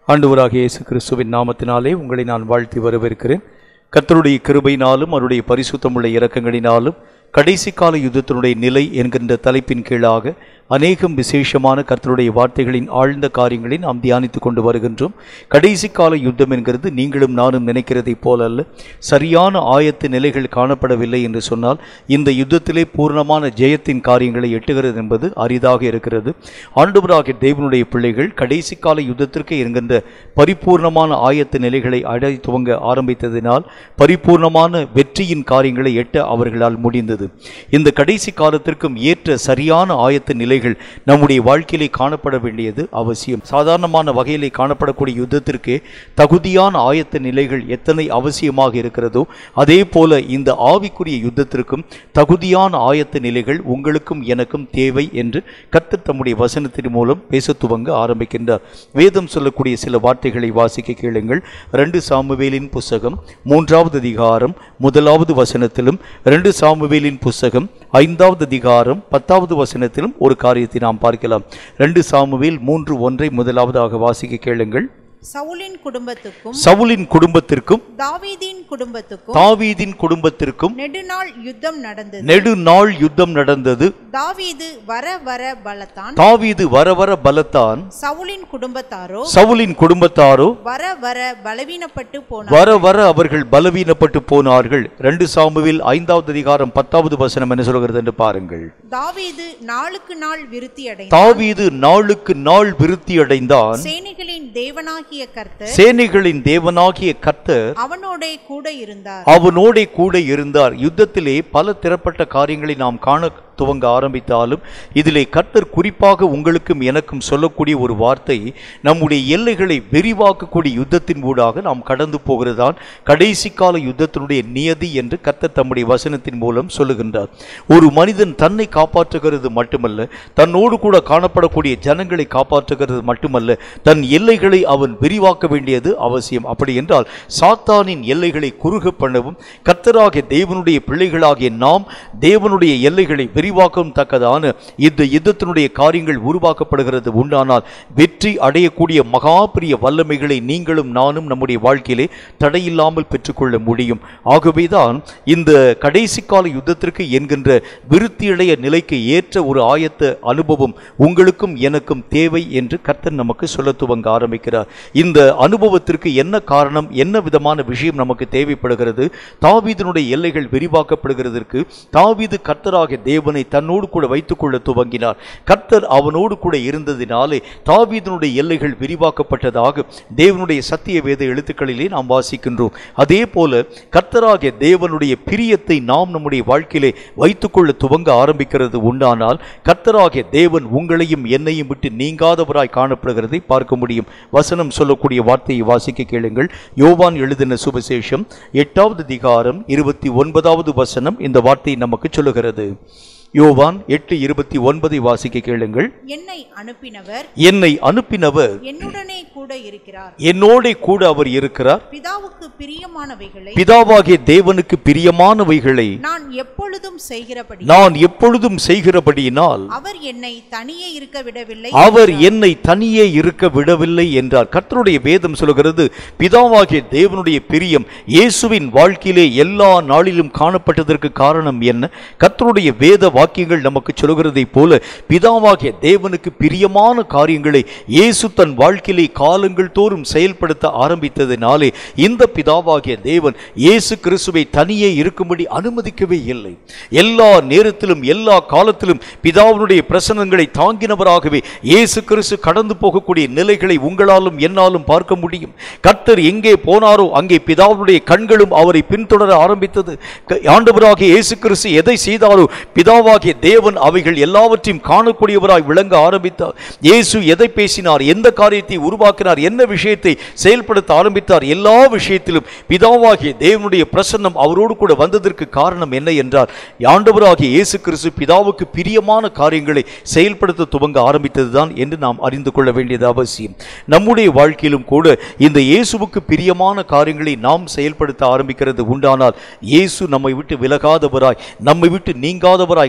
ஆண்டவராகிய இயேசு கிறிஸ்துவின் நாமத்தினாலே உங்களை நான் வாழ்த்தி வரவேற்கிறேன் கர்த்தருடைய கிருபையினாலும் அவருடைய பரிசுத்தமுள்ள இரக்கங்களினாலும் கடைசி கால யுத்தத்தினுடைய நிலை என்கின்ற தலைப்பின் கீழாக அநேகம் விசேஷமான கர்த்தருடைய வார்த்தைகளின் ஆழ்ந்த காரியங்களை நாம் தியானித்து கொண்டு வருகின்றோம் கடைசி கால யுத்தம் என்கிறது நீங்களும் நானும் நினைக்கிறதைப் போல அல்ல சரியான ஆயத்த நிலைகள் காணப்படவில்லை என்று சொன்னால் இந்த யுத்தத்திலே பூர்ணமான ஜெயத்தின் காரியங்களை எட்டுகிறது என்பது அரிதாக இருக்கிறது ஆண்டவராகிய தேவனுடைய பிள்ளைகள் கடைசி கால யுத்தத்திற்கு என்கின்ற பரிபூர்ணமான ஆயத்த நிலைகளை அடை துவங்க ஆரம்பித்ததினால் பரிபூர்ணமான வெற்றியின் காரியங்களை எட்ட அவர்களால் முடிந்தது இந்த கடைசி காலத்திற்கும் ஏற்ற சரியான ஆயத்த நிலைகள் நம்முடைய வாழ்க்கையிலே காணப்பட வேண்டியது அவசியம் சாதாரணமான வகையிலே காணப்படக்கூடிய யுத்தத்திற்கு தகுதியான ஆயத்த நிலைகள் எத்தனை அவசியமாக இருக்கிறதோ அதே போல இந்த ஆவிக்குரிய யுத்தத்திற்கும் தகுதியான ஆயத்த நிலைகள் உங்களுக்கும் எனக்கும் தேவை என்று கர்த்தர் தம்முடைய வசனத்தின் மூலம் பேச துவங்க ஆரம்பிக்கின்றார் வேதம் சொல்லக்கூடிய சில வார்த்தைகளை வாசிக்க கேளுங்கள் ரெண்டு சாமுவேலின் புஸ்தகம் மூன்றாவது அதிகாரம் முதலாவது வசனத்திலும் ரெண்டு சாமுவேலின் புஸ்தகம் ஐந்தாவது அதிகாரம் பத்தாவது வசனத்திலும் ஒரு காரியத்தை நாம் பார்க்கலாம் ரெண்டு சாமுவேல் மூன்று ஒன்றை முதலாவதாக வாசிக்க கேளுங்கள் சவுலின் குடும்பத்துக்கும் சவுலின் குடும்பத்திற்கும் தாவீதின் குடும்பத்துக்கும் தாவீதின் குடும்பத்திற்கும் நெடுநாள் யுத்தம் நடந்தது நெடுநாள் யுத்தம் நடந்தது தாவீது வர வர பலத்தான் தாவீது வர வர பலத்தான் சவுலின் குடும்பத்தாரோ சவுலின் குடும்பத்தாரோ வர வர பலவீனப்பட்டு போனார் வர வர அவர்கள் பலவீனப்பட்டு போனார்கள் ரெண்டு சாமுவில் ஐந்தாவது அதிகாரம் பத்தாவது வசனம் என்ன சொல்கிறது என்று பாருங்கள் தாவீது நாளுக்கு நாள் விருத்தி அடைந்தார் தாவீது நாளுக்கு நாள் விருத்தி அடைந்தான் சேனைகளின் தேவனாகிய கர்த்தர் சேனைகளின் தேவனாகிய கர்த்தர் அவனோடே கூட இருந்தார் அவனோடே கூட இருந்தார் யுத்தத்திலே பல திறப்பட்ட காரியங்களை நாம் காண துவங்க ஆரம்பித்தாலும் இதிலே கர்த்தர் குறிப்பாக உங்களுக்கும் எனக்கும் சொல்லக்கூடிய ஒரு வார்த்தை நம்முடைய எல்லைகளை விரிவாக்கக்கூடிய யுத்தத்தின் ஊடாக நாம் கடந்து போகிறதான் கடைசி கால யுத்தத்தினுடைய நியதி என்று கர்த்தர் தம்முடைய வசனத்தின் மூலம் சொல்லுகின்றார் ஒரு மனிதன் தன்னை காப்பாற்றுகிறது மட்டுமல்ல தன்னோடு கூட காணப்படக்கூடிய ஜனங்களை காப்பாற்றுகிறது மட்டுமல்ல தன் எல்லைகளை அவன் விரிவாக்க வேண்டியது அவசியம் அப்படி என்றால் சாத்தானின் எல்லைகளை குறுக பண்ணவும் கர்த்தராகிய தேவனுடைய பிள்ளைகளாகிய நாம் தேவனுடைய எல்லைகளை விரிவாக்கும் தக்கதான இந்த யுத்தத்தினுடைய காரியங்கள் உருவாக்கப்படுகிறது உண்டானால் வெற்றி அடையக்கூடிய மகா பெரிய வல்லமைகளை நீங்களும் நானும் நம்முடைய வாழ்க்கையிலே தடையில்லாமல் பெற்றுக்கொள்ள முடியும் ஆகவேதான் இந்த கடைசி கால யுத்தத்திற்கு என்கின்ற விருத்தியடைய நிலைக்கு ஏற்ற ஒரு ஆயத்த அனுபவம் உங்களுக்கும் எனக்கும் தேவை என்று கர்த்தர் நமக்கு சொல்ல துவங்க ஆரம்பிக்கிறார் இந்த அனுபவத்திற்கு என்ன காரணம் என்ன விதமான விஷயம் நமக்கு தேவைப்படுகிறது தாவீதனுடைய எல்லைகள் விரிவாக்கப்படுகிறதற்கு தாவீது கர்த்தராகிய தேவனை தன்னோடு கூட வைத்துக்கொள்ள துவங்கினார் கர்த்தர் அவனோடு கூட இருந்ததினாலே தாவீதனுடைய எல்லைகள் விரிவாக்கப்பட்டதாக தேவனுடைய சத்திய வேத எழுத்துக்களிலே நாம் வாசிக்கின்றோம் அதே போல கர்த்தராகிய தேவனுடைய பிரியத்தை நாம் நம்முடைய வாழ்க்கையிலே வைத்துக்கொள்ள துவங்க ஆரம்பிக்கிறது உண்டானால் கர்த்தராகிய தேவன் உங்களையும் என்னையும் விட்டு நீங்காதவராய் காணப்படுகிறதை பார்க்க முடியும் வசனம் சொல்லக்கூடிய வார்த்தையை வாசிக்க கேளுங்கள் யோவான் எழுதின சுவிசேஷம் எட்டாவது அதிகாரம் இருபத்தி ஒன்பதாவது வசனம் இந்த வார்த்தையை நமக்கு சொல்லுகிறது யோவான் எட்டு இருபத்தி ஒன்பதை வாசிக்க கேளுங்கள் என்னை அனுப்பினவர் என்னை அனுப்பினவர் என்னுடனே கூட இருக்கிறார் என்னோடே கூட அவர் இருக்கிறார் பிதாவுக்கு பிரியமானவைகளை பிதாவாகிய தேவனுக்கு பிரியமானவைகளை நான் எப்பொழுதும் செய்கிறபடி நான் எப்பொழுதும் செய்கிறபடியினால் அவர் என்னை தனியே இருக்க விடவில்லை அவர் என்னை தனியே இருக்க விடவில்லை என்றார் கர்த்தருடைய வேதம் சொல்கிறது பிதாவாகிய தேவனுடைய பிரியம் இயேசுவின் வாழ்க்கையிலே எல்லா நாளிலும் காணப்பட்டதற்கு காரணம் என்ன கர்த்தருடைய வேத வாக்கியங்கள் நமக்கு சொல்கிறதைப் போல பிதாவாகிய தேவனுக்கு பிரியமான காரியங்களை இயேசு தன் வாழ்க்கையிலே காலங்கள் தோறும் செயல்படுத்த ஆரம்பித்ததினாலே இந்த பிதாவாகிய தேவன் இயேசு கிறிஸ்துவை தனியே இருக்கும்படி அனுமதிக்கவே இல்லை எல்லா நேரத்திலும் எல்லா காலத்திலும் பிதாவினுடைய பிரசனங்களை தாங்கினவராகவே இயேசு கிறிஸ்து கடந்து போகக்கூடிய நிலைகளை உங்களாலும் என்னாலும் பார்க்க முடியும் கர்த்தர் எங்கே போனாரோ அங்கே பிதாவுடைய கண்களும் அவரை பின்தொடர ஆரம்பித்தது க- ஆண்டவராகிய இயேசு கிறிஸ்து எதை செய்தாரோ பிதாவாகிய தேவன் அவைகள் எல்லாவற்றையும் காணக்கூடியவராய் விளங்க ஆரம்பித்தார் இயேசு எதை பேசினார் எந்த காரியத்தை உருவாக்கினார் என்ன விஷயத்தை செயல்படுத்த ஆரம்பித்தார் எல்லா விஷயத்திலும் பிதாவாகிய தேவனுடைய பிரசன்னம் அவரோடு கூட வந்ததற்கு காரணம் என்ன என்றால் ஆண்டவராகிய இயேசு கிறிஸ்து பிதாவுக்கு பிரியமான காரியங்களை செயல்படுத்த துவங்க ஆரம்பித்ததுதான் என்று நாம் அறிந்து கொள்ள வேண்டியது அவசியம் நம்முடைய வாழ்க்கையிலும் கூட இந்த இயேசுவுக்கு பிரியமான காரியங்களை நாம் செயல்படுத்த ஆரம்பிக்கிறது உண்டானால் இயேசு நம்மை விட்டு விலகாதவராய் நம்மை விட்டு நீங்காதவராய்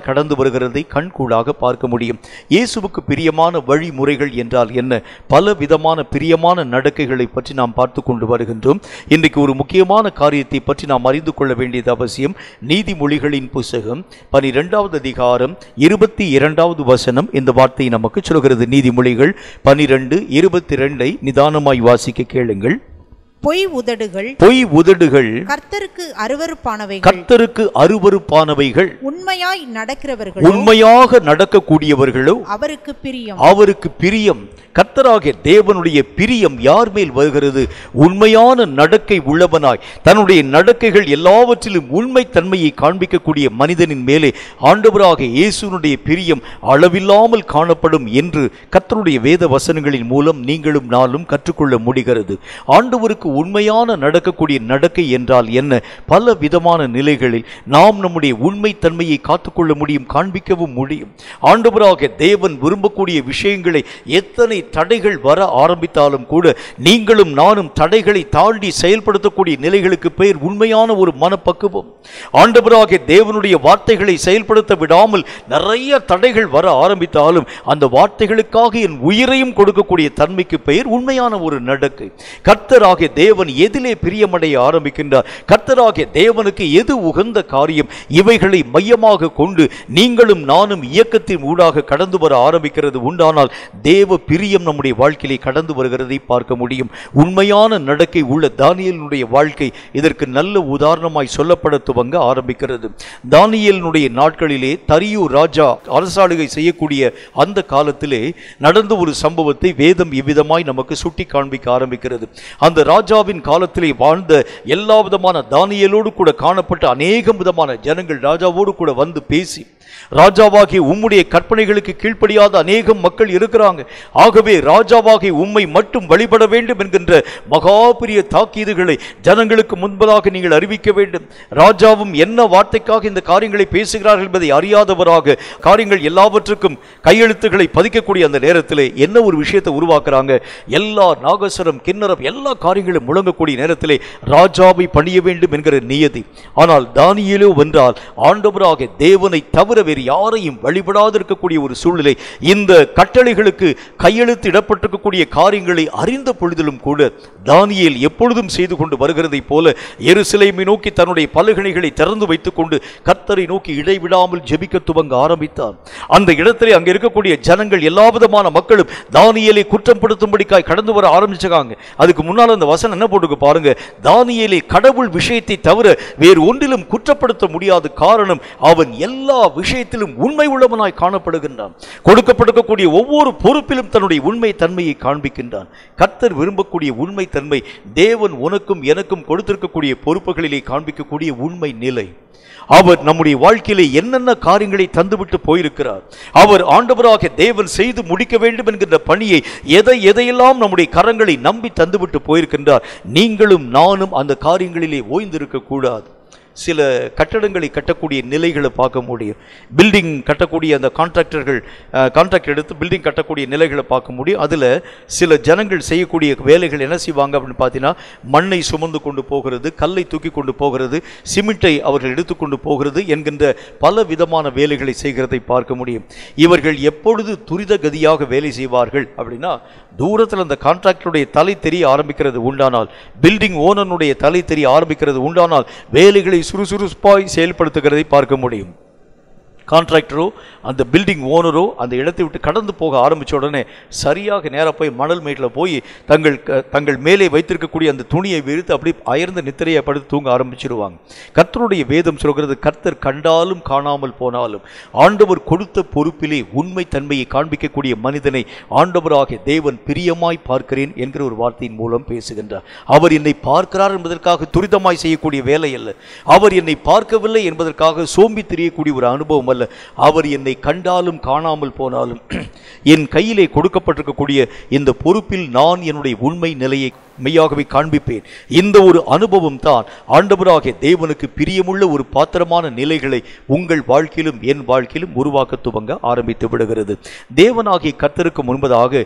கடந்து வருகிறதை கண்கூடாக பார்க்க முடியும் இயேசுவுக்கு பிரியமான வழிமுறைகள் என்றால் என்ன பல விதமான பிரியமான நடக்கைகளை பற்றி நாம் பார்த்து கொண்டு வருகின்றோம் இன்றைக்கு ஒரு முக்கியமான காரியத்தை பற்றி நாம் அறிந்து கொள்ள வேண்டியது அவசியம் நீதிமொழிகளின் புஸ்தகம் பனிரெண்டாவது அதிகாரம் இருபத்தி இரண்டாவது வசனம் இந்த வார்த்தையை நமக்கு சொல்கிறது நீதிமொழிகள் பனிரெண்டு இருபத்தி ரெண்டை நிதானமாய் வாசிக்க கேளுங்கள் பொய் உதடுகள் பொய் உதடுகள் கர்த்தருக்கு அருவருப்பானவைகள் கர்த்தருக்கு அருவருப்பானவைகள் உண்மையாய் நடக்கிறவர்களோ உண்மையாக நடக்கக்கூடியவர்களோ அவருக்கு பிரியம் அவருக்கு பிரியம் கர்த்தராகிய தேவனுடைய பிரியம் யார் மேல் வருகிறது உண்மையான நடக்கை உள்ளவனாய் தன்னுடைய நடக்கைகள் எல்லாவற்றிலும் உண்மை தன்மையை காண்பிக்கக்கூடிய மனிதனின் மேலே ஆண்டவராக இயேசுனுடைய பிரியம் அளவில்லாமல் காணப்படும் என்று கர்த்தருடைய வேத வசனங்களின் மூலம் நீங்களும் நாளும் கற்றுக்கொள்ள முடிகிறது ஆண்டவருக்கு உண்மையான நடக்கக்கூடிய நடக்கை என்றால் என்ன பல விதமான நிலைகளில் நாம் நம்முடைய உண்மை தன்மையை காத்துக்கொள்ள முடியும் காண்பிக்கவும் முடியும் ஆண்டவராக தேவன் விரும்பக்கூடிய விஷயங்களை எத்தனை தடைகள் வர ஆரம்பித்தாலும் கூட நீங்களும் நானும் தடைகளை தாண்டி செயல்படுத்தக்கூடிய நிலைகளுக்கு பெயர் உண்மையான ஒரு மனப்பக்குவம் ஆண்டவராக தேவனுடைய வார்த்தைகளை செயல்படுத்த விடாமல் நிறைய தடைகள் வர ஆரம்பித்தாலும் அந்த வார்த்தைகளுக்காக என் உயிரையும் கொடுக்கக்கூடிய தன்மைக்கு பெயர் உண்மையான ஒரு நடக்கை கர்த்தராகிய தேவன் எதிலே பிரியமடைய ஆரம்பிக்கின்றார் கர்த்தராகிய தேவனுக்கு எது உகந்த காரியம் இவைகளை மையமாக கொண்டு நீங்களும் நானும் இயக்கத்தின் ஊடாக கடந்து வர ஆரம்பிக்கிறது உண்டானால் தேவ பிரியம் நம்முடைய வாழ்க்கையிலே கடந்து வருகிறதை பார்க்க முடியும் உண்மையான நடக்கை உள்ள தானியலினுடைய வாழ்க்கை இதற்கு நல்ல உதாரணமாய் சொல்லப்பட துவங்க ஆரம்பிக்கிறது தானியலினுடைய நாட்களிலே தரியு ராஜா அரசாளுகை செய்யக்கூடிய அந்த காலத்திலே நடந்த ஒரு சம்பவத்தை வேதம் இவ்விதமாய் நமக்கு சுட்டி காண்பிக்க ஆரம்பிக்கிறது அந்த ராஜாவின் காலத்திலே வாழ்ந்த எல்லா விதமான தானியலோடு கூட காணப்பட்ட அநேகம் விதமான ஜனங்கள் ராஜாவோடு கூட வந்து பேசி ராஜாவாகிய உம்முடைய கற்பனைகளுக்கு கீழ்ப்படியாத அநேகம் மக்கள் இருக்கிறாங்க ஆகவே ராஜாவாகிய உம்மை மட்டும் வழிபட வேண்டும் என்கின்ற மகா பெரிய தாக்கீதுகளை ஜனங்களுக்கு முன்பதாக நீங்கள் அறிவிக்க வேண்டும் ராஜாவும் என்ன வார்த்தைக்காக இந்த காரியங்களை பேசுகிறார்கள் என்பதை அறியாதவராக காரியங்கள் எல்லாவற்றுக்கும் கையெழுத்துக்களை பதிக்கக்கூடிய அந்த நேரத்தில் என்ன ஒரு விஷயத்தை உருவாக்குறாங்க எல்லா நாகஸ்வரம் கிண்ணறம் எல்லா காரியங்களும் முழங்கக்கூடிய நேரத்திலே ராஜாவை பணிய வேண்டும் என்கிற நியதி ஆனால் தானியேலோ வென்றால் ஆண்டவராக தேவனை தவிர வேறு யாரையும் வழிபடாது இருக்கக்கூடிய ஒரு சூழ்நிலை இந்த கட்டளைகளுக்கு கையெழுத்து இடப்பட்டிருக்கக்கூடிய காரியங்களை அறிந்த பொழுதிலும் கூட தானியேல் எப்பொழுதும் செய்து கொண்டு வருகிறதைப் போல எருசலேமை நோக்கி தன்னுடைய பலகணிகளை திறந்து வைத்துக் கொண்டு கர்த்தரை நோக்கி இடைவிடாமல் ஜெபிக்க துவங்க ஆரம்பித்தார் அந்த இடத்திலே அங்க இருக்கக்கூடிய ஜனங்கள் எல்லா விதமான மக்களும் தானியேலை குற்றப்படுத்தும்படிக்காய் கடந்து வர ஆரம்பிச்சாங்க அதுக்கு முன்னால் அந்த வசனம் என்ன போட்டுக்கு பாருங்க தானியேலை கடவுள் விஷயத்தை தவிர வேறு ஒன்றிலும் குற்றப்படுத்த முடியாத காரணம் அவன் எல்லா விஷயத்திலும் உண்மை உள்ளவனாய் காணப்படுகின்றான் கொடுக்கப்பட்டிருக்கக்கூடிய ஒவ்வொரு பொறுப்பிலும் தன்னுடைய உண்மை தன்மையை காண்பிக்கின்றான் கர்த்தர் விரும்பக்கூடிய உண்மை தன்மை தேவன் உனக்கும் எனக்கும் கொடுத்திருக்கக்கூடிய பொறுப்புகளிலே காண்பிக்கக்கூடிய உண்மை நிலை அவர் நம்முடைய வாழ்க்கையிலே என்னென்ன காரியங்களை தந்துவிட்டு போயிருக்கிறார் அவர் ஆண்டவராக தேவன் செய்து முடிக்க வேண்டும் என்கின்ற பணியை எதை எதையெல்லாம் நம்முடைய கரங்களை நம்பி தந்துவிட்டு போயிருக்கின்றார் நீங்களும் நானும் அந்த காரியங்களிலே ஓய்ந்திருக்க கூடாது சில கட்டடங்களை கட்டக்கூடிய நிலைகளை பார்க்க முடியும் பில்டிங் கட்டக்கூடிய அந்த கான்ட்ராக்டர்கள் கான்ட்ராக்ட் எடுத்து பில்டிங் கட்டக்கூடிய நிலைகளை பார்க்க முடியும் அதில் சில ஜனங்கள் செய்யக்கூடிய வேலைகள் என்ன செய்வாங்க அப்படின்னு பார்த்தீங்கன்னா மண்ணை சுமந்து கொண்டு போகிறது கல்லை தூக்கி கொண்டு போகிறது சிமெண்ட்டை அவர்கள் எடுத்துக்கொண்டு போகிறது என்கின்ற பல விதமான வேலைகளை செய்கிறதை பார்க்க முடியும் இவர்கள் எப்பொழுது துரித கதியாக வேலை செய்வார்கள் அப்படின்னா தூரத்தில் அந்த கான்ட்ராக்டருடைய தலை தெரிய ஆரம்பிக்கிறது உண்டானால் பில்டிங் ஓனருடைய தலை தெரிய ஆரம்பிக்கிறது உண்டானால் வேலைகளை சுறுசுறுப்பாய் செயல்படுத்துகிறதை பார்க்க முடியும் கான்ட்ராக்டரோ அந்த பில்டிங் ஓனரோ அந்த இடத்தை விட்டு கடந்து போக ஆரம்பித்த உடனே சரியாக நேராக போய் மணல் மேட்டில் போய் தங்கள் க- தங்கள் மேலே வைத்திருக்கக்கூடிய அந்த துணியை விரித்து அப்படி அயர்ந்த நித்திரையை படுத்து தூங்க ஆரம்பிச்சிருவாங்க கர்த்தருடைய வேதம் சொல்கிறது கர்த்தர் கண்டாலும் காணாமல் போனாலும் ஆண்டவர் கொடுத்த பொறுப்பிலே உண்மை தன்மையை காண்பிக்கக்கூடிய மனிதனை ஆண்டவராகிய தேவன் பிரியமாய் பார்க்கிறேன் என்கிற ஒரு வார்த்தையின் மூலம் பேசுகின்றார் அவர் என்னை பார்க்கிறார் என்பதற்காக துரிதமாய் செய்யக்கூடிய வேலை அல்ல அவர் என்னை பார்க்கவில்லை என்பதற்காக சோம்பி திரியக்கூடிய ஒரு அனுபவம் அல்ல அவர் என்னை கண்டாலும் காணாமல் போனாலும் என் கையிலே கொடுக்கப்பட்டிருக்கக்கூடிய இந்த பொறுப்பில் நான் என்னுடைய உண்மை நிலையை மெய்யாகவே காண்பிப்பேன் இந்த ஒரு அனுபவம் தான் ஆண்டவராகிய தேவனுக்கு பிரியமுள்ள ஒரு பாத்திரமான நிலைகளை உங்கள் வாழ்க்கையிலும் என் வாழ்க்கையிலும் உருவாக்க துவங்க ஆரம்பித்து விடுகிறது தேவனாகிய கர்த்தருக்கு முன்பதாக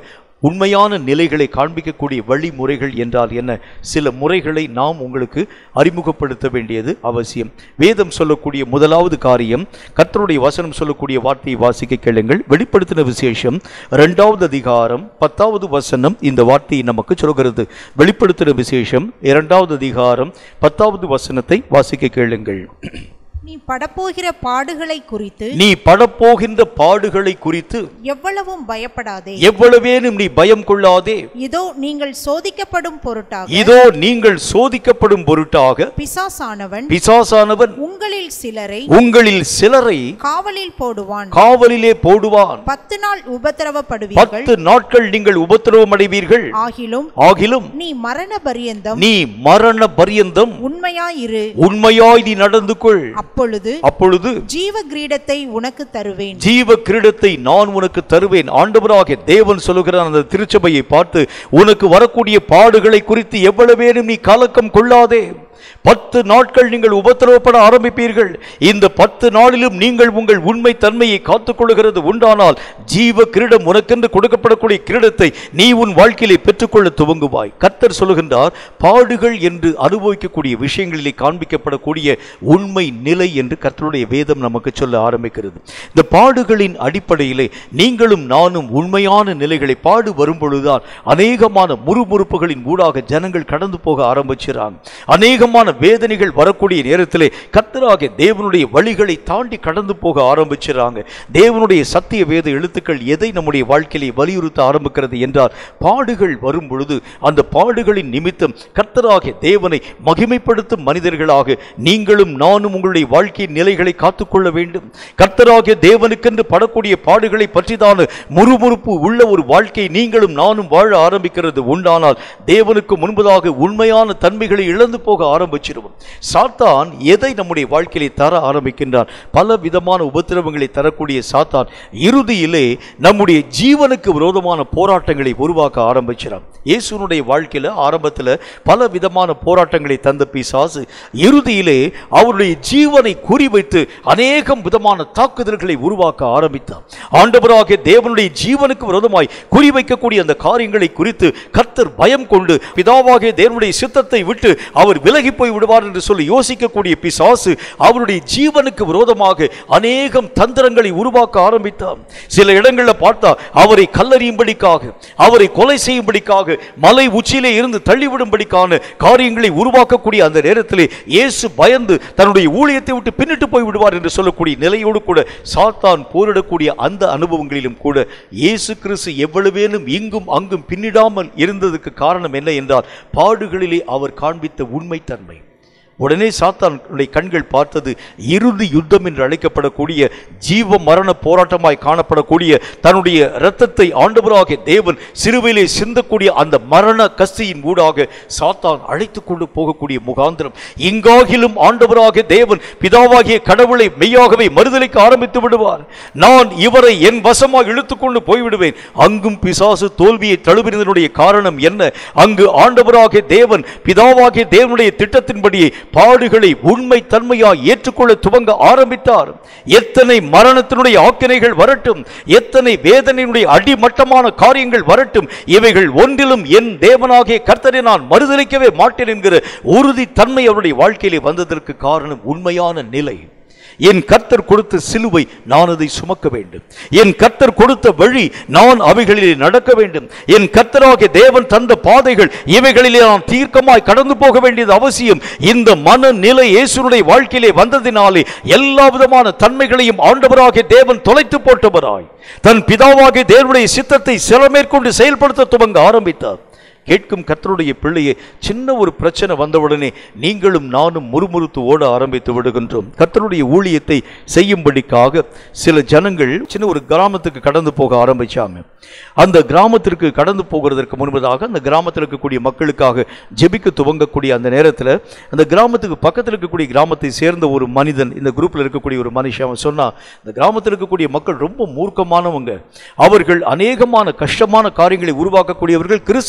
உண்மையான நிலைகளை காண்பிக்கக்கூடிய வழிமுறைகள் என்றால் என்ன சில முறைகளை நாம் உங்களுக்கு அறிமுகப்படுத்த வேண்டியது அவசியம் வேதம் சொல்லக்கூடிய முதலாவது காரியம் கர்த்தருடைய வசனம் சொல்லக்கூடிய வார்த்தையை வாசிக்க கேளுங்கள் வெளிப்படுத்தின விசேஷம் இரண்டாவது அதிகாரம் பத்தாவது வசனம் இந்த வார்த்தையை நமக்கு சொல்கிறது வெளிப்படுத்தின விசேஷம் இரண்டாவது அதிகாரம் பத்தாவது வசனத்தை வாசிக்க கேளுங்கள் நீ படப்போகிற பாடுகளை குறித்து நீ படப்போகின்ற பாடுகளை குறித்து எவ்வளவும் பயப்படாதே எவ்வளவேனும் நீ பயம் கொள்ளாதே இதோ நீங்கள் சோதிக்கப்படும் பொருட்டாக இதோ நீங்கள் சோதிக்கப்படும் பொருட்டாக பிசாசானவன் பிசாசானவன் உங்களில் சிலரை உங்களில் சிலரை காவலில் போடுவான் காவலிலே போடுவான் பத்து நாள் உபத்திரவப்படுவீர்கள் பத்து நாட்கள் நீங்கள் உபத்திரவம் அடைவீர்கள் ஆகிலும் ஆகிலும் நீ மரண பரியந்தம் நீ மரண பரியந்தம் உண்மையாயிரு உண்மையாய் நீ நடந்து கொள் அப்பொழுது அப்பொழுது ஜீவ கிரீடத்தை உனக்கு தருவேன் ஜீவ கிரீடத்தை நான் உனக்கு தருவேன் ஆண்டவராக தேவன் சொல்லுகிற அந்த திருச்சபையை பார்த்து உனக்கு வரக்கூடிய பாடுகளை குறித்து எவ்வளவேனும் நீ கலக்கம் கொள்ளாதே பத்து நாட்கள் நீங்கள் உபத்திரவப்பட ஆரம்பிப்பீர்கள் இந்த பத்து நாளிலும் நீங்கள் உங்கள் உண்மை தன்மையை காத்துக்கொள்கிறது உண்டானால் ஜீவ கிரீடம் உனக்கென்று கொடுக்கப்படக்கூடிய கிரீடத்தை நீ உன் வாழ்க்கையிலே பெற்றுக்கொள்ள துவங்குவாய் கர்த்தர் சொல்லுகின்றார் பாடுகள் என்று அனுபவிக்கக்கூடிய விஷயங்களிலே காண்பிக்கப்படக்கூடிய உண்மை நிலை என்று கர்த்தருடைய வேதம் நமக்கு சொல்ல ஆரம்பிக்கிறது இந்த பாடுகளின் அடிப்படையிலே நீங்களும் நானும் உண்மையான நிலைகளை பாடு வரும்பொழுதுதான் அநேகமான முறுமுறுப்புகளின் ஊடாக ஜனங்கள் கடந்து போக ஆரம்பிக்கிறாங்க அநேகமான வேதனைகள் வரக்கூடிய நேரத்திலே கர்த்தராக தேவனுடைய வழிகளை தாண்டி கடந்து போக ஆரம்பிச்சிடறாங்க தேவனுடைய சத்திய வேத எழுத்துக்கள் எதை நம்முடைய வாழ்க்கையிலே வலியுறுத்த ஆரம்பிக்கிறது என்றால் பாடுகள் வரும் பொழுது அந்த பாடுகளின் நிமித்தம் கர்த்தராக தேவனை மகிமைப்படுத்தும் மனிதர்களாக நீங்களும் நானும் உங்களுடைய வாழ்க்கையின் நிலைகளை காத்துக்கொள்ள வேண்டும் கர்த்தராகிய தேவனுக்கென்று படக்கூடிய பாடுகளை பற்றிதான முறுமுறுப்பு உள்ள ஒரு வாழ்க்கை நீங்களும் நானும் வாழ ஆரம்பிக்கிறது உண்டானால் தேவனுக்கு முன்பதாக உண்மையான தன்மைகளை இழந்து போக ஆரம்பிச்சிருவோம் சாத்தான் எதை நம்முடைய வாழ்க்கையிலே தர ஆரம்பிக்கின்றான் பல விதமான உபத்திரவங்களை தரக்கூடிய சாத்தான் இறுதியிலே நம்முடைய ஜீவனுக்கு விரோதமான போராட்டங்களை உருவாக்க ஆரம்பிச்சிடான் இயேசுனுடைய வாழ்க்கையில ஆரம்பத்தில் பல விதமான போராட்டங்களை தந்த பிசாசு இறுதியிலே அவருடைய ஜீவனை குறிவைத்து அநேகம் விதமான தாக்குதல்களை உருவாக்க ஆரம்பித்தார் ஆண்டவராகிய தேவனுடைய ஜீவனுக்கு விரோதமாய் குறிவைக்கக்கூடிய அந்த காரியங்களை குறித்து கர்த்தர் பயம் கொண்டு பிதாவாகிய தேவனுடைய சித்தத்தை விட்டு அவர் விலகி போய் விடுவார் என்று சொல்லி யோசிக்கக்கூடிய பிசாசு அவருடைய ஜீவனுக்கு விரோதமாக அநேகம் தந்திரங்களை உருவாக்க ஆரம்பித்தார் சில இடங்களில் பார்த்தா அவரை கல்லறியும்படிக்காக அவரை கொலை செய்யும்படிக்காக மலை உச்சியிலே இருந்து தள்ளிவிடும்படிக்கான காரியங்களை உருவாக்கக்கூடிய அந்த நேரத்திலே இயேசு பயந்து தன்னுடைய ஊழியத்தை விட்டு பின்னிட்டு போய் விடுவார் என்று சொல்லக்கூடிய நிலையோடு கூட சாத்தான் போரிடக்கூடிய அந்த அனுபவங்களிலும் கூட இயேசு கிறிஸ்து எவ்வளவேனும் இங்கும் அங்கும் பின்னிடாமல் இருந்ததுக்கு காரணம் என்ன என்றால் பாடுகளிலே அவர் காண்பித்த உண்மைத்தன்மை உடனே சாத்தானுடைய கண்கள் பார்த்தது இறுதி யுத்தம் என்று அழைக்கப்படக்கூடிய ஜீவ மரண போராட்டமாய் காணப்படக்கூடிய தன்னுடைய இரத்தத்தை ஆண்டவராகிய தேவன் சிறுவையிலே சிந்தக்கூடிய அந்த மரண கஸ்தியின் ஊடாக சாத்தான் அழைத்து கொண்டு போகக்கூடிய முகாந்திரம் இங்காகிலும் ஆண்டவராகிய தேவன் பிதாவாகிய கடவுளை மெய்யாகவே மறுதலிக்க ஆரம்பித்து விடுவார் நான் இவரை என் வசமாக இழுத்துக்கொண்டு போய்விடுவேன் அங்கும் பிசாசு தோல்வியை தழுவினதனுடைய காரணம் என்ன அங்கு ஆண்டவராகிய தேவன் பிதாவாகிய தேவனுடைய திட்டத்தின்படியே பாடுகளை உண்மை தன்மையாய் ஏற்றுக்கொள்ள துவங்க ஆரம்பித்தார் எத்தனை மரணத்தினுடைய ஆக்கினைகள் வரட்டும் எத்தனை வேதனையினுடைய அடிமட்டமான காரியங்கள் வரட்டும் இவைகள் ஒன்றிலும் என் தேவனாகிய கர்த்தரை நான் மறுதலிக்கவே மாட்டேன் என்கிற உறுதி தன்மை அவருடைய வாழ்க்கையிலே வந்ததற்கு காரணம் உண்மையான நிலை என் கர்த்தர் கொடுத்த சிலுவை நான் அதை சுமக்க வேண்டும் என் கர்த்தர் கொடுத்த வழி நான் அவைகளிலே நடக்க வேண்டும் என் கர்த்தராகிய தேவன் தந்த பாதைகள் இவைகளிலே நான் தீர்க்கமாய் கடந்து போக வேண்டியது அவசியம் இந்த மனநிலை இயேசுனுடைய வாழ்க்கையிலே வந்ததினாலே எல்லா விதமான தன்மைகளையும் ஆண்டவராகிய தேவன் தொலைத்து போட்டவராய் தன் பிதாவாகிய தேவனுடைய சித்தத்தை சிலமேற்கொண்டு செயல்படுத்த துவங்க ஆரம்பித்தார் கேட்கும் கர்த்தருடைய பிள்ளையே சின்ன ஒரு பிரச்சனை வந்தவுடனே நீங்களும் நானும் முறுமுறுத்து ஓட ஆரம்பித்து விடுகின்றோம் கர்த்தருடைய ஊழியத்தை செய்யும்படிக்காக சில ஜனங்கள் சின்ன ஒரு கிராமத்துக்கு கடந்து போக ஆரம்பிச்சாங்க அந்த கிராமத்திற்கு கடந்து போகிறதற்கு முன்பதாக அந்த கிராமத்தில் இருக்கக்கூடிய மக்களுக்காக ஜெபிக்க துவங்கக்கூடிய அந்த நேரத்தில் அந்த கிராமத்துக்கு பக்கத்தில் இருக்கக்கூடிய கிராமத்தை சேர்ந்த ஒரு மனிதன் இந்த குரூப்பில் இருக்கக்கூடிய ஒரு மனுஷன் அவன் சொன்னா இந்த கிராமத்தில் இருக்கக்கூடிய மக்கள் ரொம்ப மூர்க்கமானவங்க அவர்கள் அநேகமான கஷ்டமான காரியங்களை உருவாக்கக்கூடியவர்கள் கிறிஸ்தவர்களை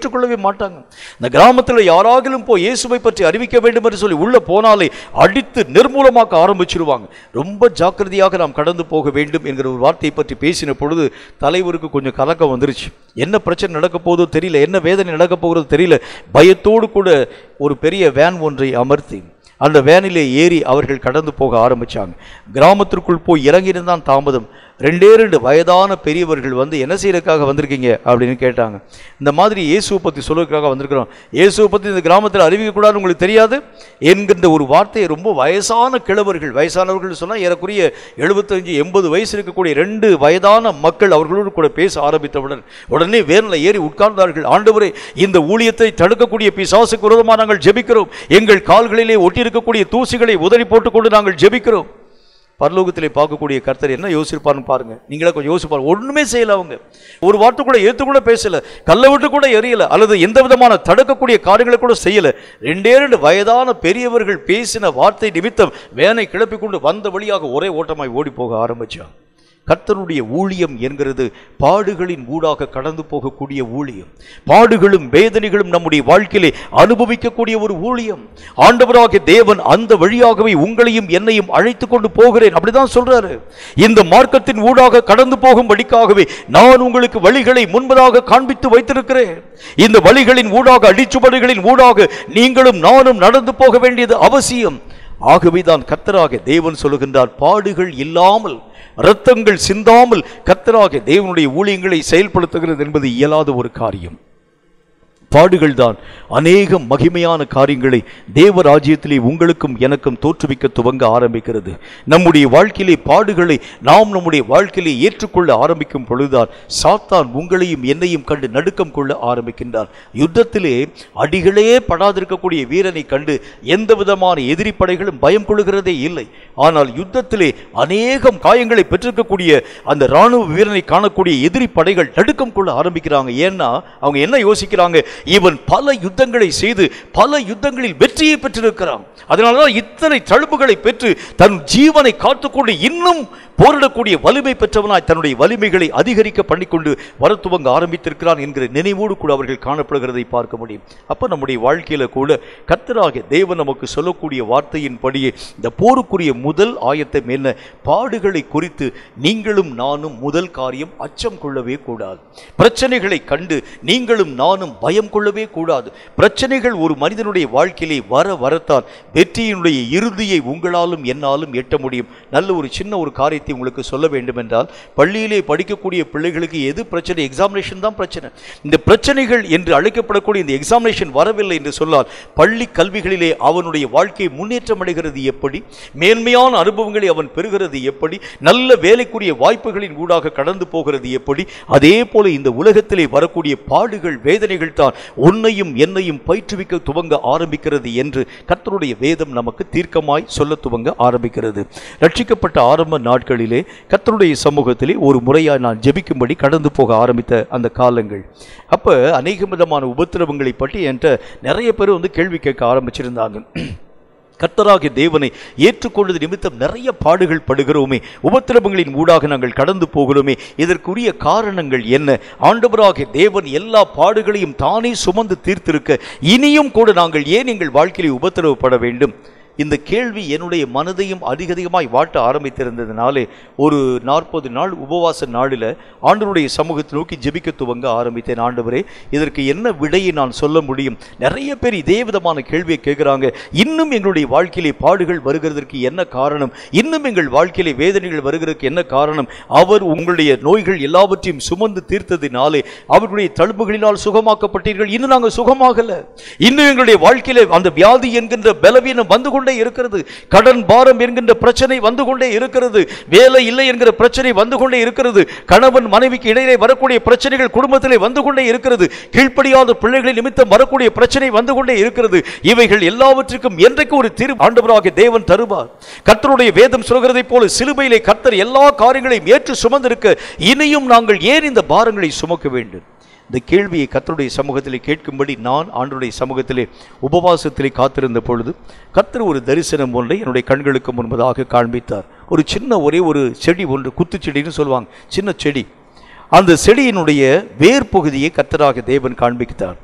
ஏற்றுக்கொள்ளவே மாட்டாங்க இந்த கிராமத்தில் யாராகிலும் போய் இயேசுவை பற்றி அறிவிக்க வேண்டும் என்று சொல்லி உள்ள போனாலே அடித்து நிர்மூலமாக்க ஆரம்பிச்சிருவாங்க ரொம்ப ஜாக்கிரதையாக நாம் கடந்து போக வேண்டும் என்கிற ஒரு வார்த்தையை பற்றி பேசின பொழுது தலைவருக்கு கொஞ்சம் கலக்கம் வந்துருச்சு என்ன பிரச்சனை நடக்க போதோ தெரியல என்ன வேதனை நடக்க போகிறதோ தெரியல பயத்தோடு கூட ஒரு பெரிய வேன் ஒன்றை அமர்த்தி அந்த வேனிலே ஏறி அவர்கள் கடந்து போக ஆரம்பிச்சாங்க கிராமத்திற்குள் போய் இறங்கியிருந்தான் தாமதம் ரெண்டே ரெண்டு வயதான பெரியவர்கள் வந்து என்ன செய்யறதுக்காக வந்திருக்கீங்க அப்படின்னு கேட்டாங்க இந்த மாதிரி இயேசுவை பற்றி சொல்லுறதுக்காக வந்திருக்கிறோம் இயேசுவை பற்றி இந்த கிராமத்தில் அறிவிக்கக்கூடாதுன்னு உங்களுக்கு தெரியாது என்கின்ற ஒரு வார்த்தையை ரொம்ப வயசான கிழவர்கள் வயசானவர்கள் சொன்னால் ஏறக்குறைய எழுபத்தஞ்சு எண்பது வயசு இருக்கக்கூடிய ரெண்டு வயதான மக்கள் அவர்களோடு கூட பேச ஆரம்பித்தவுடன் உடனே வேனில் ஏறி உட்கார்ந்தார்கள் ஆண்டவரே இந்த ஊழியத்தை தடுக்கக்கூடிய பிசாசுக்கு விரோதமாக நாங்கள் ஜெபிக்கிறோம் எங்கள் கால்களிலே ஒட்டியிருக்கக்கூடிய தூசிகளை உதறி போட்டுக்கொண்டு நாங்கள் ஜெபிக்கிறோம் பரலோகத்திலே பார்க்கக்கூடிய கர்த்தர் என்ன யோசிப்பார்னு பாருங்க நீங்களே கொஞ்சம் யோசிப்பாரு ஒண்ணுமே செய்யல அவங்க ஒரு வார்த்தை கூட ஏத்து கூட பேசல கல்லை விட்டு கூட எரியல அல்லது எந்த விதமான தடுக்கக்கூடிய காரியங்களை கூட செய்யல ரெண்டே ரெண்டு வயதான பெரியவர்கள் பேசின வார்த்தை நிமித்தம் வேனை கிளப்பி கொண்டு வந்த வழியாக ஒரே ஓட்டமாய் ஓடி போக ஆரம்பிச்சான் கர்த்தருடைய ஊழியம் என்கிறது பாடுகளின் ஊடாக கடந்து போகக்கூடிய ஊழியம் பாடுகளும் வேதனைகளும் நம்முடைய வாழ்க்கையிலே அனுபவிக்கக்கூடிய ஒரு ஊழியம் ஆண்டவராகிய தேவன் அந்த வழியாகவே உங்களையும் என்னையும் அழைத்து கொண்டு போகிறேன் அப்படிதான் சொல்றாரு இந்த மார்க்கத்தின் ஊடாக கடந்து போகும்படிக்காகவே நான் உங்களுக்கு வழிகளை முன்பதாக காண்பித்து வைத்திருக்கிறேன் இந்த வழிகளின் ஊடாக அடிச்சுவடுகளின் ஊடாக நீங்களும் நானும் நடந்து போக வேண்டியது அவசியம் ஆகவே தான் கர்த்தராக தேவன் சொல்லுகின்றார் பாடுகள் இல்லாமல் இரத்தங்கள் சிந்தாமல் கர்த்தராக தேவனுடைய ஊழியங்களை செயல்படுத்துகிறது என்பது இயலாத ஒரு காரியம் பாடுகள் தான் அநேக மகிமையான காரியங்களை தேவ ராஜ்யத்திலே உங்களுக்கும் எனக்கும் தோற்றுவிக்க துவங்க ஆரம்பிக்கிறது நம்முடைய வாழ்க்கையிலே பாடுகளை நாம் நம்முடைய வாழ்க்கையிலே ஏற்றுக்கொள்ள ஆரம்பிக்கும் பொழுதுதான் சாத்தான் உங்களையும் என்னையும் கண்டு நடுக்கம் கொள்ள ஆரம்பிக்கின்றார் யுத்தத்திலே அடிகளே படாதிருக்கக்கூடிய வீரனை கண்டு எந்த விதமான எதிரி படைகளும் பயம் கொள்கிறதே இல்லை ஆனால் யுத்தத்திலே அநேகம் காயங்களை பெற்றிருக்கக்கூடிய அந்த ராணுவ வீரனை காணக்கூடிய எதிரி படைகள் நடுக்கம் கொள்ள ஆரம்பிக்கிறாங்க ஏன்னா அவங்க என்ன யோசிக்கிறாங்க இவன் பல யுத்தங்களை செய்து பல யுத்தங்களில் வெற்றியை பெற்றிருக்கிறான் அதனாலதான் இத்தனை தழும்புகளை பெற்று தன் ஜீவனை காத்துக்கொண்டு இன்னும் போரிடக்கூடிய வலிமை பெற்றவனாய் தன்னுடைய வலிமைகளை அதிகரிக்க பண்ணிக்கொண்டு வரத்துவங்க ஆரம்பித்திருக்கிறான் என்கிற நினைவோடு கூட அவர்கள் காணப்படுகிறதை பார்க்க முடியும் அப்ப நம்முடைய வாழ்க்கையில கூட கர்த்தராக தேவன் நமக்கு சொல்லக்கூடிய வார்த்தையின்படியே இந்த போருக்குரிய முதல் ஆயத்தம் என்ன பாடுகளை குறித்து நீங்களும் நானும் முதல் காரியம் அச்சம் கொள்ளவே கூடாது பிரச்சனைகளை கண்டு நீங்களும் நானும் பயம் கொள்ளவே கூடாது பிரச்சனைகள் ஒரு மனிதனுடைய வாழ்க்கையிலே வர வரத்தான் வெற்றியினுடைய இறுதியை உங்களாலும் என்னாலும் எட்ட முடியும் நல்ல ஒரு சின்ன ஒரு காரியத்தை உங்களுக்கு சொல்ல வேண்டும் என்றால் பள்ளியிலே படிக்கக்கூடிய பிள்ளைகளுக்கு எது பிரச்சனை எக்ஸாமினேஷன் தான் பிரச்சனை இந்த பிரச்சனைகள் என்று அழைக்கப்படக்கூடிய இந்த எக்ஸாமினேஷன் வரவில்லை என்று சொன்னால் பள்ளி கல்விகளிலே அவனுடைய வாழ்க்கை முன்னேற்றம் அடைகிறது எப்படி மேன்மையான அனுபவங்களை அவன் பெறுகிறது எப்படி நல்ல வேலைக்குரிய வாய்ப்புகளின் ஊடாக கடந்து போகிறது எப்படி அதே போல இந்த உலகத்திலே வரக்கூடிய பாடுகள் வேதனைகள் தான் உன்னையும் என்னையும் பயிற்றுவிக்க துவங்க ஆரம்பிக்கிறது என்று கர்த்தருடைய வேதம் நமக்கு தீர்க்கமாய் சொல்ல துவங்க ஆரம்பிக்கிறது ரட்சிக்கப்பட்ட ஆரம்ப நாட்களிலே கர்த்தருடைய சமூகத்திலே ஒரு முறையாய் நான் ஜெபிக்கும்படி கடந்து போக ஆரம்பித்த அந்த காலங்கள் அப்ப அநேக விதமான உபத்திரவங்களை பற்றி என்கிட்ட நிறைய பேர் வந்து கேள்வி கேட்க ஆரம்பிச்சிருந்தாங்க கர்த்தராகிய தேவனை ஏற்றுக்கொண்டது நிமித்தம் நிறைய பாடுகள் படுகிறோமே உபத்திரவங்களின் ஊடாக நாங்கள் கடந்து போகிறோமே இதற்குரிய காரணங்கள் என்ன ஆண்டவராகிய தேவன் எல்லா பாடுகளையும் தானே சுமந்து தீர்த்திருக்க இனியும் கூட நாங்கள் ஏன் எங்கள் வாழ்க்கையிலே உபத்திரவப்பட வேண்டும் இந்த கேள்வி என்னுடைய மனதையும் அதிக அதிகமாய் வாட்ட ஆரம்பித்திருந்ததுனாலே ஒரு நாற்பது நாள் உபவாச நாளில் ஆண்டவருடைய சமூகத்தை நோக்கி ஜெபிக்க துவங்க ஆரம்பித்தேன் ஆண்டவரே இதற்கு என்ன விடையை நான் சொல்ல முடியும் நிறைய பேர் இதே விதமான கேள்வியை கேட்குறாங்க இன்னும் எங்களுடைய வாழ்க்கையிலே பாடுகள் வருகிறதற்கு என்ன காரணம் இன்னும் எங்கள் வாழ்க்கையிலே வேதனைகள் வருகிறதுக்கு என்ன காரணம் அவர் உங்களுடைய நோய்கள் எல்லாவற்றையும் சுமந்து தீர்த்ததினாலே அவருடைய தழும்புகளினால் சுகமாக்கப்பட்டீர்கள் இன்னும் நாங்கள் சுகமாகல இன்னும் எங்களுடைய வாழ்க்கையிலே அந்த வியாதி என்கின்ற பலவீனம் வந்து கொண்டே இருக்கிறது கடன் பாரம் என்கின்ற பிரச்சனை வந்து கொண்டே இருக்கிறது வேலை இல்லை என்கிற பிரச்சனை வந்து கொண்டே இருக்கிறது கணவன் மனைவிக்கு இடையிலே வரக்கூடிய பிரச்சனைகள் குடும்பத்திலே வந்து கொண்டே இருக்கிறது கீழ்ப்படியாத பிள்ளைகளின் நிமித்தம் வரக்கூடிய பிரச்சனை வந்து கொண்டே இருக்கிறது இவைகள் எல்லாவற்றுக்கும் என்றைக்கு ஒரு திரு ஆண்டவராகிய தேவன் தருவார் கர்த்தருடைய வேதம் சொல்கிறதைப் போல சிலுவையிலே கர்த்தர் எல்லா காரியங்களையும் ஏற்று சுமந்திருக்க இனியும் நாங்கள் ஏன் இந்த பாரங்களை சுமக்க வேண்டும் இந்த கேள்வியை கர்த்தருடைய சமூகத்திலே கேட்கும்படி நான் ஆண்டருடைய சமூகத்திலே உபவாசத்திலே காத்திருந்த பொழுது கர்த்தர் ஒரு தரிசனம் ஒன்றை என்னுடைய கண்களுக்கு முன்பதாக காண்பித்தார் ஒரு சின்ன ஒரே ஒரு செடி ஒன்று குத்துச்செடின்னு சொல்லுவாங்க சின்ன செடி அந்த செடியினுடைய வேர் பகுதியை கர்த்தராக தேவன் காண்பித்தார்